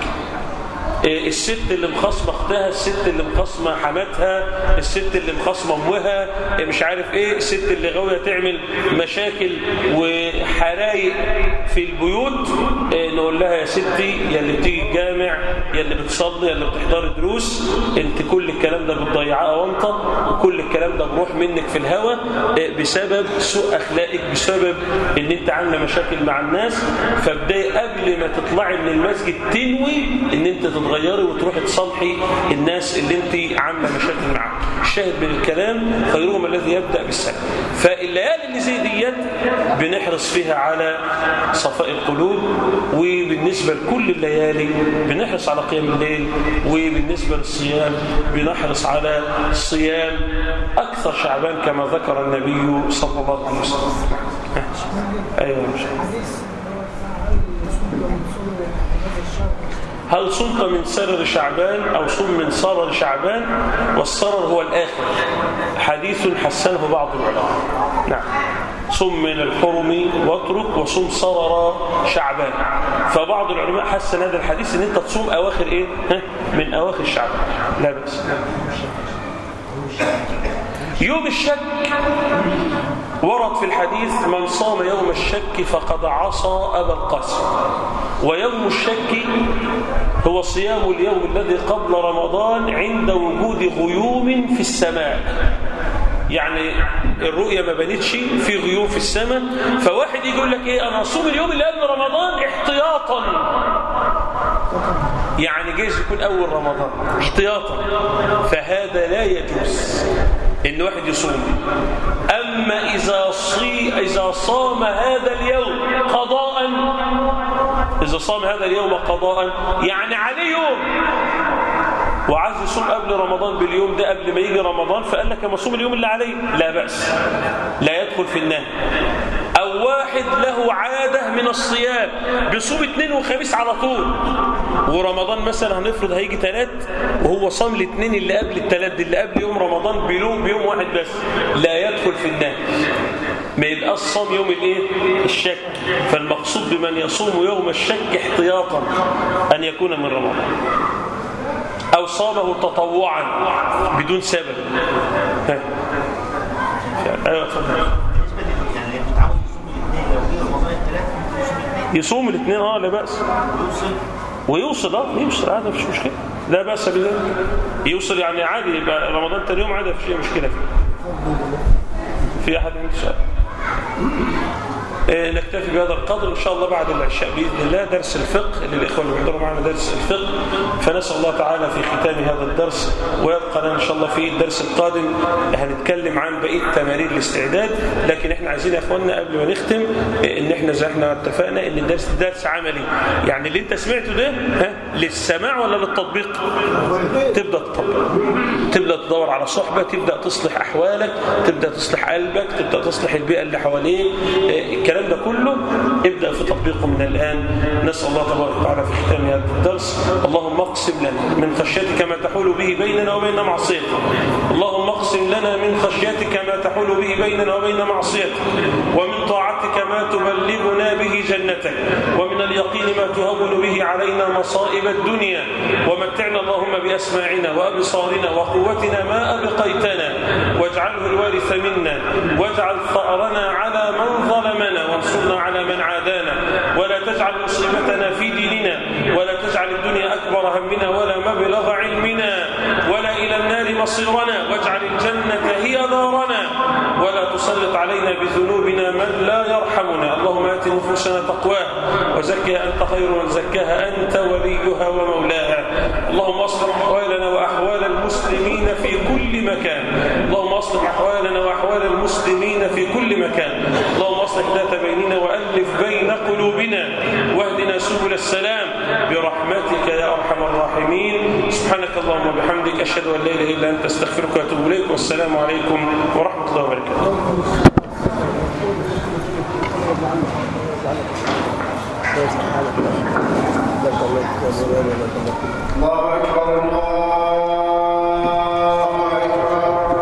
الست اللي مخاصمه اختها الست اللي مخاصمه حماتها الست اللي مخاصمه امها مش عارف ايه الست اللي غاويه تعمل مشاكل وحرايق في البيوت نقول لها يا ستي يا اللي بتيجي الجامع يا اللي بتصلي يا اللي بتحضري دروس انت كل الكلام ده بتضيعاه وانطه وكل الكلام ده بروح منك في الهوا بسبب سوء اخلاقك بسبب ان انت عامله مشاكل مع الناس فابداي قبل ما تطلعي من المسجد تنوي ان انت تتغيري وتروحي تصالحي الناس اللي انت عامله مشاكل معاهم الشاهد من الكلام خيرهم الذي يبدا بالسلام فالليالي اللي زي ديت بنحرص فيها على صفاء القلوب وبالنسبه لكل الليالي بنحرص على قيام الليل وبالنسبه للصيام بنحرص على صيام اكثر شعبان كما ذكر النبي صلى الله عليه وسلم ايوه مش هل صمت من سرر شعبان أو صم من صرر شعبان والصرر هو الآخر حديث حسنه بعض العلماء نعم صم من الحرم واترك وصم صرر شعبان فبعض العلماء حسن هذا الحديث ان انت تصوم اواخر ايه ها؟ من اواخر شعبان لا بأس يوم الشك ورد في الحديث من صام يوم الشك فقد عصى أبا القاسم ويوم الشك هو صيام اليوم الذي قبل رمضان عند وجود غيوم في السماء يعني الرؤية ما بنتش في غيوم في السماء فواحد يجي يقول لك ايه انا اصوم اليوم اللي قبل رمضان احتياطا يعني جايز يكون اول رمضان احتياطا فهذا لا يجوز ان واحد يصوم اما اذا صي اذا صام هذا اليوم قضاء اذا صام هذا اليوم قضاء يعني عليه يوم وعايز يصوم قبل رمضان باليوم ده قبل ما يجي رمضان فقال لك اما اصوم اليوم اللي عليه لا باس لا يدخل في النهي او واحد له عاده من الصيام بيصوم اثنين وخميس على طول ورمضان مثلا هنفرض هيجي ثلاث وهو صام الاثنين اللي قبل الثلاث اللي قبل يوم رمضان بيوم بيوم واحد بس لا يدخل في النهي ما يبقاش صام يوم الايه الشك فالمقصود بمن يصوم يوم الشك احتياطا ان يكون من رمضان أو صامه تطوعا بدون سبب ها. أيوة تفضل يصوم الاثنين اه لا بأس ويوصل اه يوصل عادي مفيش مشكلة لا بأس بذلك يوصل يعني عادي يبقى رمضان تاني يوم عادي مفيش أي مشكلة فيه في أحد عنده سؤال نكتفي بهذا القدر إن شاء الله بعد العشاء بإذن الله درس الفقه للإخوة اللي بيحضروا معنا درس الفقه فنسأل الله تعالى في ختام هذا الدرس ويبقى لنا إن شاء الله في الدرس القادم هنتكلم عن بقية تمارين الاستعداد لكن احنا عايزين يا اخواننا قبل ما نختم ان احنا زي احنا اتفقنا ان الدرس درس عملي يعني اللي انت سمعته ده ها للسماع ولا للتطبيق تبدأ تطبق تبدأ تدور على صحبة تبدأ تصلح أحوالك تبدأ تصلح قلبك تبدأ تصلح البيئة اللي حواليك الكلام ده كله ابدأ في تطبيقه من الآن نسأل الله تبارك وتعالى في ختام هذا الدرس اللهم اقسم لنا من خشيتك ما تحول به بيننا وبين معصيتك اللهم اقسم لنا من خشيتك ما تحول به بيننا وبين معصيتك ومن طاعتك ما تبلغنا به جنتك ومن اليقين ما تهون به علينا مصائب الدنيا ومتعنا اللهم بأسماعنا وأبصارنا وقوتنا ما أبقيتنا واجعله الوارث منا واجعل ثأرنا على من ظلمنا وانصرنا على من عادانا ولا تجعل مصيبتنا في ديننا ولا تجعل الدنيا أكبر همنا ولا مبلغ علمنا ولا إلى النار مصيرنا واجعل الجنة هي دارنا ولا تسلط علينا بذنوبنا من لا يرحمنا اللهم آت نفوسنا تقواها وزكها أنت خير من زكاها أنت وليها ومولاها اللهم أصلح أحوالنا وأحوال المسلمين في كل مكان اللهم أصلح أحوالنا وأحوال المسلمين في كل مكان اللهم أصلح ذات بيننا وألف بين قلوبنا واهدنا سبل السلام برحمتك يا أرحم الراحمين سبحانك اللهم وبحمدك أشهد أن لا إله إلا أنت استغفرك وأتوب إليك والسلام عليكم ورحمة الله وبركاته الله أكبر